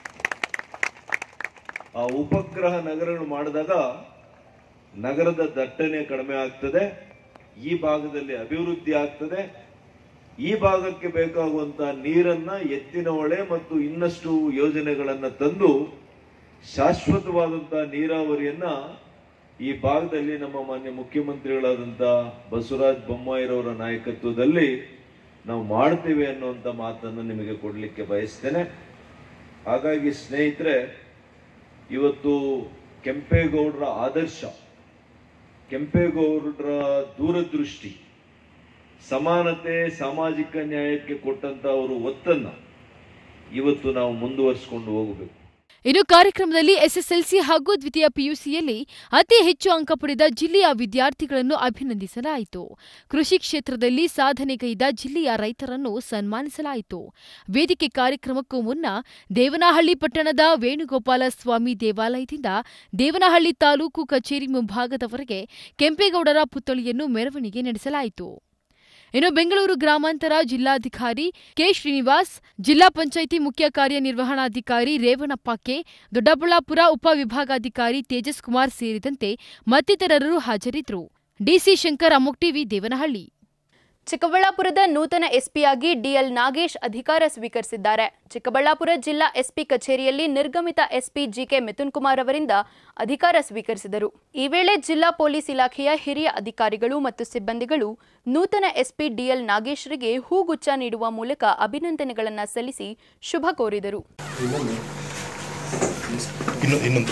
ಆ ಉಪಗ್ರಹ ನಗರಗಳು ಮಾಡಿದಾಗ ನಗರದ ದಟ್ಟಣೆ ಕಡಿಮೆ ಆಗ್ತದೆ ಈ ಭಾಗದಲ್ಲಿ ಅಭಿವೃದ್ಧಿ ಆಗ್ತದೆ ಈ ಭಾಗಕ್ಕೆ ಬೇಕಾಗುವಂತ ನೀರನ್ನ ಎತ್ತಿನ ಹೊಳೆ ಮತ್ತು ಇನ್ನಷ್ಟು ಯೋಜನೆಗಳನ್ನ ತಂದು ಶಾಶ್ವತವಾದಂತ ನೀರಾವರಿಯನ್ನ ಈ ಭಾಗದಲ್ಲಿ ನಮ್ಮ ಮಾನ್ಯ ಮುಖ್ಯಮಂತ್ರಿಗಳಾದಂತ ಬಸವರಾಜ ಬೊಮ್ಮಾಯಿರವರ ನಾಯಕತ್ವದಲ್ಲಿ ನಾವು ಮಾಡ್ತೇವೆ ಅನ್ನುವಂತ ಮಾತನ್ನು ನಿಮಗೆ ಕೊಡ್ಲಿಕ್ಕೆ ಬಯಸ್ತೇನೆ ಹಾಗಾಗಿ ಸ್ನೇಹಿತರೆ ಇವತ್ತು ಕೆಂಪೇಗೌಡರ ಆದರ್ಶ ಕೆಂಪೇಗೌಡರ ದೂರದೃಷ್ಟಿ ಸಮಾನತೆ ಸಾಮಾಜಿಕ ನ್ಯಾಯಕ್ಕೆ ಕೊಟ್ಟಂತ ಅವರು ಒತ್ತನ್ನ ಇವತ್ತು ನಾವು ಮುಂದುವರಿಸಿಕೊಂಡು ಹೋಗಬೇಕು ಇನ್ನು ಕಾರ್ಯಕ್ರಮದಲ್ಲಿ ಎಸ್ಎಸ್ಎಲ್ಸಿ ಹಾಗೂ ದ್ವಿತೀಯ ಪಿಯುಸಿಯಲ್ಲಿ ಅತಿ ಹೆಚ್ಚು ಅಂಕ ಪಡೆದ ಜಿಲ್ಲೆಯ ವಿದ್ಯಾರ್ಥಿಗಳನ್ನು ಅಭಿನಂದಿಸಲಾಯಿತು ಕೃಷಿ ಕ್ಷೇತ್ರದಲ್ಲಿ ಸಾಧನೆಗೈದ ಜಿಲ್ಲೆಯ ರೈತರನ್ನು ಸನ್ಮಾನಿಸಲಾಯಿತು ವೇದಿಕೆ ಕಾರ್ಯಕ್ರಮಕ್ಕೂ ಮುನ್ನ ದೇವನಹಳ್ಳಿ ಪಟ್ಟಣದ ವೇಣುಗೋಪಾಲ ಸ್ವಾಮಿ ದೇವಾಲಯದಿಂದ ದೇವನಹಳ್ಳಿ ತಾಲೂಕು ಕಚೇರಿ ಮುಂಭಾಗದವರೆಗೆ ಕೆಂಪೇಗೌಡರ ಪುತ್ಥಳಿಯನ್ನು ಮೆರವಣಿಗೆ ನಡೆಸಲಾಯಿತು ಇನ್ನು ಬೆಂಗಳೂರು ಗ್ರಾಮಾಂತರ ಜಿಲ್ಲಾಧಿಕಾರಿ ಕೆ ಶ್ರೀನಿವಾಸ್ ಜಿಲ್ಲಾ ಪಂಚಾಯಿತಿ ಮುಖ್ಯ ಕಾರ್ಯನಿರ್ವಹಣಾಧಿಕಾರಿ ರೇವಣಪ್ಪ ಕೆ ದೊಡ್ಡಬಳ್ಳಾಪುರ ಉಪವಿಭಾಗಾಧಿಕಾರಿ ತೇಜಸ್ ಕುಮಾರ್ ಸೇರಿದಂತೆ ಮತ್ತಿತರರು ಹಾಜರಿದ್ದರು ಡಿಸಿ ಶಂಕರ್ ಅಮೋಕ್ ಟಿವಿ ದೇವನಹಳ್ಳಿ ಚಿಕ್ಕಬಳ್ಳಾಪುರದ ನೂತನ ಎಸ್ಪಿಯಾಗಿ ಡಿಎಲ್ ನಾಗೇಶ್ ಅಧಿಕಾರ ಸ್ವೀಕರಿಸಿದ್ದಾರೆ ಚಿಕ್ಕಬಳ್ಳಾಪುರ ಜಿಲ್ಲಾ ಎಸ್ಪಿ ಕಚೇರಿಯಲ್ಲಿ ನಿರ್ಗಮಿತ ಎಸ್ಪಿ ಜಿಕೆ ಮಿಥುನ್ ಕುಮಾರ್ ಅವರಿಂದ ಅಧಿಕಾರ ಸ್ವೀಕರಿಸಿದರು ಈ ವೇಳೆ ಜಿಲ್ಲಾ ಪೊಲೀಸ್ ಇಲಾಖೆಯ ಹಿರಿಯ ಅಧಿಕಾರಿಗಳು ಮತ್ತು ಸಿಬ್ಬಂದಿಗಳು ನೂತನ ಎಸ್ಪಿ ಡಿಎಲ್ ನಾಗೇಶ್ರಿಗೆ ಹೂಗುಚ್ಛ ನೀಡುವ ಮೂಲಕ ಅಭಿನಂದನೆಗಳನ್ನು ಸಲ್ಲಿಸಿ ಶುಭ ಕೋರಿದರು ಇನ್ನೊಂದು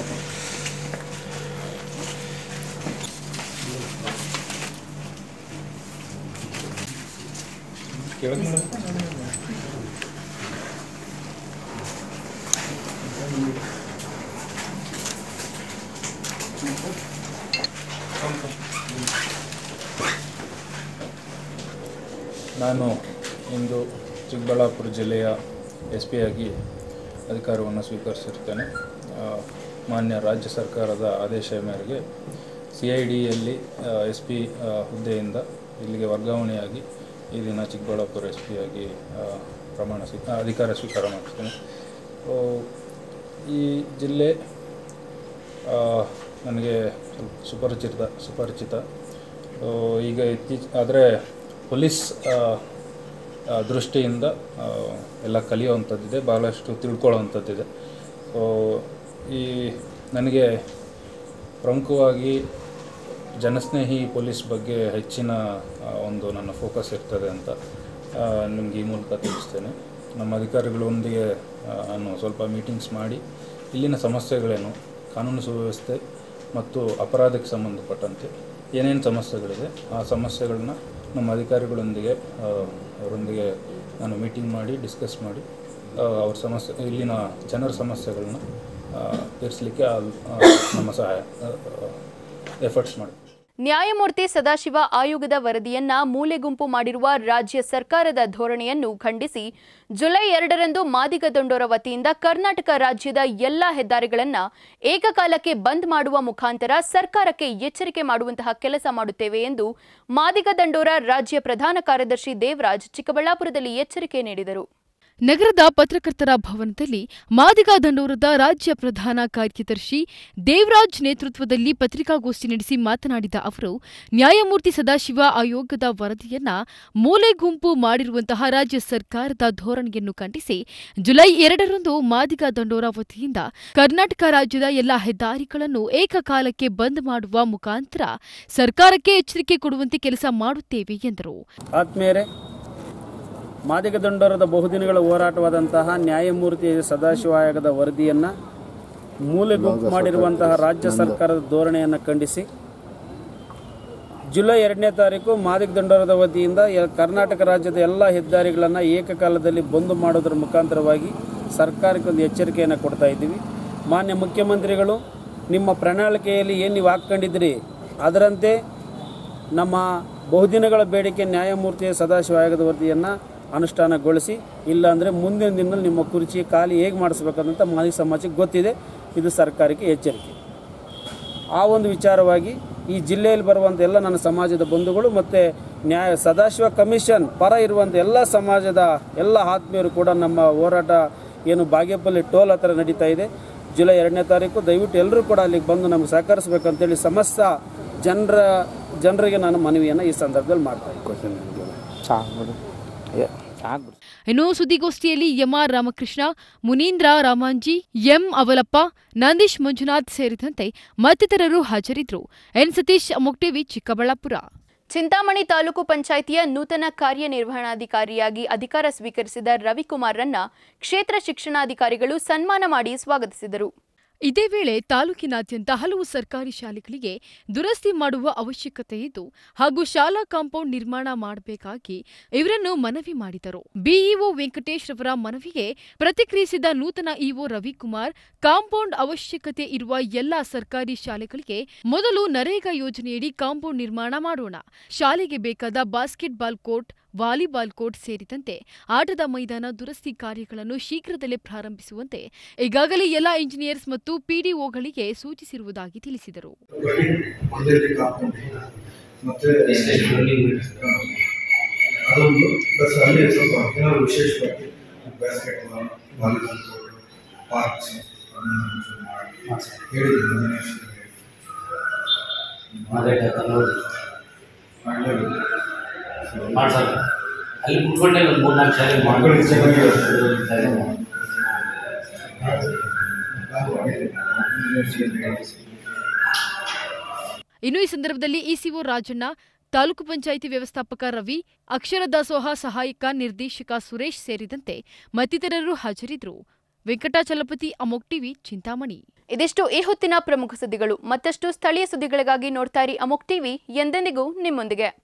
ನಾನು ಇಂದು ಚಿಕ್ಕಬಳ್ಳಾಪುರ ಜಿಲ್ಲೆಯ ಎಸ್ ಪಿ ಆಗಿ ಅಧಿಕಾರವನ್ನು ಸ್ವೀಕರಿಸಿರ್ತೇನೆ ಆ, ಮಾನ್ಯ ರಾಜ್ಯ ಸರ್ಕಾರದ ಆದೇಶ ಮೇರೆಗೆ ಸಿ ಐ ಡಿಯಲ್ಲಿ ಎಸ್ ಪಿ ಹುದ್ದೆಯಿಂದ ಇಲ್ಲಿಗೆ ವರ್ಗಾವಣೆಯಾಗಿ ಈ ದಿನ ಚಿಕ್ಕಬಳ್ಳಾಪುರ ಎಸ್ ಪಿ ಆಗಿ ಆ, ಪ್ರಮಾಣ ಸ್ವೀ ಆ, ಅಧಿಕಾರ ಸ್ವೀಕಾರ ಮಾಡ್ತೇನೆ ಸೊ, ಈ ಜಿಲ್ಲೆ ಆ, ನನಗೆ ಸ್ವಲ್ಪ ಸುಪರಿಚಿತ ಸುಪರಿಚಿತ ಸೊ, ಈಗ ಇತ್ತೀಚೆ ಆದರೆ ಪೊಲೀಸ್ ಆ, ಆ, ದೃಷ್ಟಿಯಿಂದ ಆ, ಎಲ್ಲ ಕಲಿಯುವಂಥದ್ದಿದೆ ಭಾಳಷ್ಟು ತಿಳ್ಕೊಳ್ಳೋವಂಥದ್ದಿದೆ ಸೊ ಈ ನನಗೆ ಪ್ರಮುಖವಾಗಿ ಜನಸ್ನೇಹಿ ಪೊಲೀಸ್ ಬಗ್ಗೆ ಹೆಚ್ಚಿನ ಆ, ಒಂದು ನನ್ನ ಫೋಕಸ್ ಇರ್ತದೆ ಅಂತ ಆ, ನಿಮ್ಗೆ ಈ ಮೂಲಕ ತಿಳಿಸ್ತೇನೆ ನಮ್ಮ ಅಧಿಕಾರಿಗಳೊಂದಿಗೆ ಆ, ನಾನು ಸ್ವಲ್ಪ ಮೀಟಿಂಗ್ಸ್ ಮಾಡಿ ಇಲ್ಲಿನ ಸಮಸ್ಯೆಗಳೇನು ಕಾನೂನು ಸುವ್ಯವಸ್ಥೆ ಮತ್ತು ಅಪರಾಧಕ್ಕೆ ಸಂಬಂಧಪಟ್ಟಂತೆ ಏನೇನು ಸಮಸ್ಯೆಗಳಿದೆ ಆ ಸಮಸ್ಯೆಗಳನ್ನ ನಮ್ಮ ಅಧಿಕಾರಿಗಳೊಂದಿಗೆ ಆ, ಅವರೊಂದಿಗೆ ನಾನು ಮೀಟಿಂಗ್ ಮಾಡಿ ಡಿಸ್ಕಸ್ ಮಾಡಿ ಆ, ಅವ್ರ ಸಮಸ್ಯೆ ಇಲ್ಲಿನ ಜನರ ಸಮಸ್ಯೆಗಳನ್ನ ತೀರಿಸಲಿಕ್ಕೆ ನಮ್ಮ ಸಹಾಯ ಎಫರ್ಟ್ಸ್ ಮಾಡಿ ನ್ಯಾಯಮೂರ್ತಿ ಸದಾಶಿವ ಆಯೋಗದ ವರದಿಯನ್ನ ಮೂಲೆಗುಂಪು ಮಾಡಿರುವ ರಾಜ್ಯ ಸರ್ಕಾರದ ಧೋರಣೆಯನ್ನು ಖಂಡಿಸಿ ಜುಲೈ ಎರಡರಂದು ಮಾದಿಗ ದಂಡೋರ ವತಿಯಿಂದ ಕರ್ನಾಟಕ ರಾಜ್ಯದ ಎಲ್ಲಾ ಹೆದ್ದಾರಿಗಳನ್ನ ಏಕಕಾಲಕ್ಕೆ ಬಂದ್ ಮಾಡುವ ಮುಖಾಂತರ ಸರ್ಕಾರಕ್ಕೆ ಎಚ್ಚರಿಕೆ ಮಾಡುವಂತಹ ಕೆಲಸ ಮಾಡುತ್ತೇವೆ ಎಂದು ಮಾದಿಗ ದಂಡೋರ ರಾಜ್ಯ ಪ್ರಧಾನ ಕಾರ್ಯದರ್ಶಿ ದೇವರಾಜ್ ಚಿಕ್ಕಬಳ್ಳಾಪುರದಲ್ಲಿ ಎಚ್ಚರಿಕೆ ನೀಡಿದರು ನಗರದ ಪತ್ರಕರ್ತರ ಭವನದಲ್ಲಿ ಮಾದಿಗ ದಂಡೋರದ ರಾಜ್ಯ ಪ್ರಧಾನ ಕಾರ್ಯದರ್ಶಿ ದೇವರಾಜ್ ನೇತೃತ್ವದಲ್ಲಿ ಪತ್ರಿಕಾಗೋಷ್ಠಿ ನಡೆಸಿ ಮಾತನಾಡಿದ ಅವರು ನ್ಯಾಯಮೂರ್ತಿ ಸದಾಶಿವ ಆಯೋಗದ ವರದಿಯನ್ನ ಮೂಲೆ ಗುಂಪು ಮಾಡಿರುವಂತಹ ರಾಜ್ಯ ಸರ್ಕಾರದ ಧೋರಣೆಯನ್ನು ಖಂಡಿಸಿ ಜುಲೈ ಎರಡರಂದು ಮಾದಿಗ ದಂಡೋರ ವತಿಯಿಂದ ಕರ್ನಾಟಕ ರಾಜ್ಯದ ಎಲ್ಲಾ ಹೆದ್ದಾರಿಗಳನ್ನು ಏಕಕಾಲಕ್ಕೆ ಬಂದ್ ಮಾಡುವ ಮುಖಾಂತರ ಸರ್ಕಾರಕ್ಕೆ ಎಚ್ಚರಿಕೆ ಕೊಡುವಂತೆ ಕೆಲಸ ಮಾಡುತ್ತೇವೆ ಎಂದರು ಆತ್ಮೀಯರೇ ಮಾದಿಗ ದಂಡೋರದ ಬಹುದಿನಗಳ ಹೋರಾಟವಾದಂತಹ ನ್ಯಾಯಮೂರ್ತಿ ಸದಾಶಿವ ಆಯೋಗದ ವರದಿಯನ್ನು ಮೂಲೆಗುಂಪು ಮಾಡಿರುವಂತಹ ರಾಜ್ಯ ಸರ್ಕಾರದ ಧೋರಣೆಯನ್ನು ಖಂಡಿಸಿ ಜುಲೈ ಎರಡನೇ ತಾರೀಕು ಮಾದಿಗ ದಂಡೋರದ ವತಿಯಿಂದ ಯ- ಕರ್ನಾಟಕ ರಾಜ್ಯದ ಎಲ್ಲ ಹೆದ್ದಾರಿಗಳನ್ನು ಏಕಕಾಲದಲ್ಲಿ ಬಂದ್ ಮಾಡೋದ್ರ ಮುಖಾಂತರವಾಗಿ ಸರ್ಕಾರಕ್ಕೆ ಒಂದು ಎಚ್ಚರಿಕೆಯನ್ನು ಕೊಡ್ತಾ ಇದ್ದೀವಿ ಮಾನ್ಯ ಮುಖ್ಯಮಂತ್ರಿಗಳು ನಿಮ್ಮ ಪ್ರಣಾಳಿಕೆಯಲ್ಲಿ ಏನು ನೀವು ಹಾಕ್ಕೊಂಡಿದ್ರಿ ಅದರಂತೆ ನಮ್ಮ ಬಹುದಿನಗಳ ಬೇಡಿಕೆ ನ್ಯಾಯಮೂರ್ತಿ ಸದಾಶಿವ ಆಯೋಗದ ವರದಿಯನ್ನು ಅನುಷ್ಠಾನಗೊಳಿಸಿ ಇಲ್ಲಾಂದರೆ ಮುಂದಿನ ದಿನದಲ್ಲಿ ನಿಮ್ಮ ಕುರ್ಚಿ ಖಾಲಿ ಹೇಗೆ ಮಾಡಿಸ್ಬೇಕಂತ ಮಾದಿ ಸಮಾಜಕ್ಕೆ ಗೊತ್ತಿದೆ ಇದು ಸರ್ಕಾರಕ್ಕೆ ಎಚ್ಚರಿಕೆ ಆ ಒಂದು ವಿಚಾರವಾಗಿ ಈ ಜಿಲ್ಲೆಯಲ್ಲಿ ಬರುವಂಥ ಎಲ್ಲ ನನ್ನ ಸಮಾಜದ ಬಂಧುಗಳು ಮತ್ತು ನ್ಯಾಯ ಸದಾಶಿವ ಕಮಿಷನ್ ಪರ ಇರುವಂಥ ಎಲ್ಲ ಸಮಾಜದ ಎಲ್ಲ ಆತ್ಮೀಯರು ಕೂಡ ನಮ್ಮ ಹೋರಾಟ ಏನು ಬಾಗೇಪಲ್ಲಿ ಟೋಲ್ ಹತ್ರ ನಡೀತಾ ಇದೆ ಜುಲೈ ಎರಡನೇ ತಾರೀಕು ದಯವಿಟ್ಟು ಎಲ್ಲರೂ ಕೂಡ ಅಲ್ಲಿಗೆ ಬಂದು ನಮಗೆ ಸಹಕರಿಸಬೇಕಂತೇಳಿ ಸಮಸ್ತ ಜನರ ಜನರಿಗೆ ನಾನು ಮನವಿಯನ್ನು ಈ ಸಂದರ್ಭದಲ್ಲಿ ಮಾಡ್ತಾ ಇದ್ದೀನಿ ಇನ್ನು ಸುದ್ದಿಗೋಷ್ಠಿಯಲ್ಲಿ ಎಂಆರ್ ರಾಮಕೃಷ್ಣ ಮುನೀಂದ್ರ ರಾಮಾಂಜಿ ಎಂ ಅವಲಪ್ಪ ನಂದೀಶ್ ಮಂಜುನಾಥ್ ಸೇರಿದಂತೆ ಮತ್ತಿತರರು ಹಾಜರಿದ್ದರು ಎನ್ ಸತೀಶ್ ಅಮೋಕ್ ಟಿವಿ ಚಿಕ್ಕಬಳ್ಳಾಪುರ ಚಿಂತಾಮಣಿ ತಾಲೂಕು ಪಂಚಾಯಿತಿಯ ನೂತನ ಕಾರ್ಯನಿರ್ವಹಣಾಧಿಕಾರಿಯಾಗಿ ಅಧಿಕಾರ ಸ್ವೀಕರಿಸಿದ ರವಿಕುಮಾರ್ರನ್ನ ಕ್ಷೇತ್ರ ಶಿಕ್ಷಣಾಧಿಕಾರಿಗಳು ಸನ್ಮಾನ ಮಾಡಿ ಸ್ವಾಗತಿಸಿದರು ಇದೇ ವೇಳೆ ತಾಲೂಕಿನಾದ್ಯಂತ ಹಲವು ಸರ್ಕಾರಿ ಶಾಲೆಗಳಿಗೆ ದುರಸ್ತಿ ಮಾಡುವ ಅವಶ್ಯಕತೆ ಇದ್ದು ಹಾಗೂ ಶಾಲಾ ಕಾಂಪೌಂಡ್ ನಿರ್ಮಾಣ ಮಾಡಬೇಕಾಗಿ ಇವರನ್ನು ಮನವಿ ಮಾಡಿದರು ಬಿಇಒ ವೆಂಕಟೇಶ್ ರವರ ಮನವಿಗೆ ಪ್ರತಿಕ್ರಿಯಿಸಿದ ನೂತನ ಇಒ ರವಿಕುಮಾರ್ ಕಾಂಪೌಂಡ್ ಅವಶ್ಯಕತೆ ಇರುವ ಎಲ್ಲಾ ಸರ್ಕಾರಿ ಶಾಲೆಗಳಿಗೆ ಮೊದಲು ನರೇಗಾ ಯೋಜನೆಯಡಿ ಕಾಂಪೌಂಡ್ ನಿರ್ಮಾಣ ಮಾಡೋಣ ಶಾಲೆಗೆ ಬೇಕಾದ basketball court volleyball court ಸೇರಿದಂತೆ ಆಟದ ಮೈದಾನ ದುರಸ್ತಿ ಕಾರ್ಯಗಳನ್ನು ಶೀಘ್ರದಲ್ಲೇ ಪ್ರಾರಂಭಿಸುವಂತೆ ಈಗಾಗಲೇ ಎಲ್ಲ ಇಂಜಿನಿಯರ್ಸ್ ಮತ್ತು ಪಿಡಿಒಗಳಿಗೆ ಸೂಚಿಸಿರುವುದಾಗಿ ತಿಳಿಸಿದರು ಒಂದೇ ಕಾಂಪೌಂಡ್ ಮತ್ತೆ ಅದೊಂದು ಪ್ಲಸ್ ಅಲ್ಲಿ ಸ್ವಲ್ಪ ಏನಾದ್ರು ವಿಶೇಷವಾಗಿ ಬ್ಯಾಸ್ಕೆಟ್ ಬಾಲ್ ವಾಲಿಬಾಲ್ ಪಾರ್ಕ್ಸ್ ಹೇಳಿದ್ದೀನಿ ಮಾಡ್ಸಲ್ಲ ಅಲ್ಲಿ ಕುತ್ಕೊಂಡೆ ಒಂದು ಮೂರು ನಾಲ್ಕು ಶಾಲೆ ಮಕ್ಕಳಿಗೆ ಇನ್ನು ಈ ಸಂದರ್ಭದಲ್ಲಿ ಇಸಿಒ ರಾಜಣ್ಣ ತಾಲೂಕು ಪಂಚಾಯಿತಿ ವ್ಯವಸ್ಥಾಪಕ ರವಿ ಅಕ್ಷರ ದಾಸೋಹ ಸಹಾಯಕ ನಿರ್ದೇಶಕ ಸುರೇಶ್ ಸೇರಿದಂತೆ ಮತ್ತಿತರರು ಹಾಜರಿದ್ದರು ವೆಂಕಟಾಚಲಪತಿ ಅಮೋಕ್ ಟಿವಿ ಚಿಂತಾಮಣಿ ಇದಿಷ್ಟು ಈ ಹೊತ್ತಿನ ಪ್ರಮುಖ ಸುದ್ದಿಗಳು ಮತ್ತಷ್ಟು ಸ್ಥಳೀಯ ಸುದ್ದಿಗಳಿಗಾಗಿ ನೋಡ್ತಾ ಇರಿ ಅಮೋಕ್ ಟಿವಿ ಎಂದೆಂದಿಗೂ ನಿಮ್ಮೊಂದಿಗೆ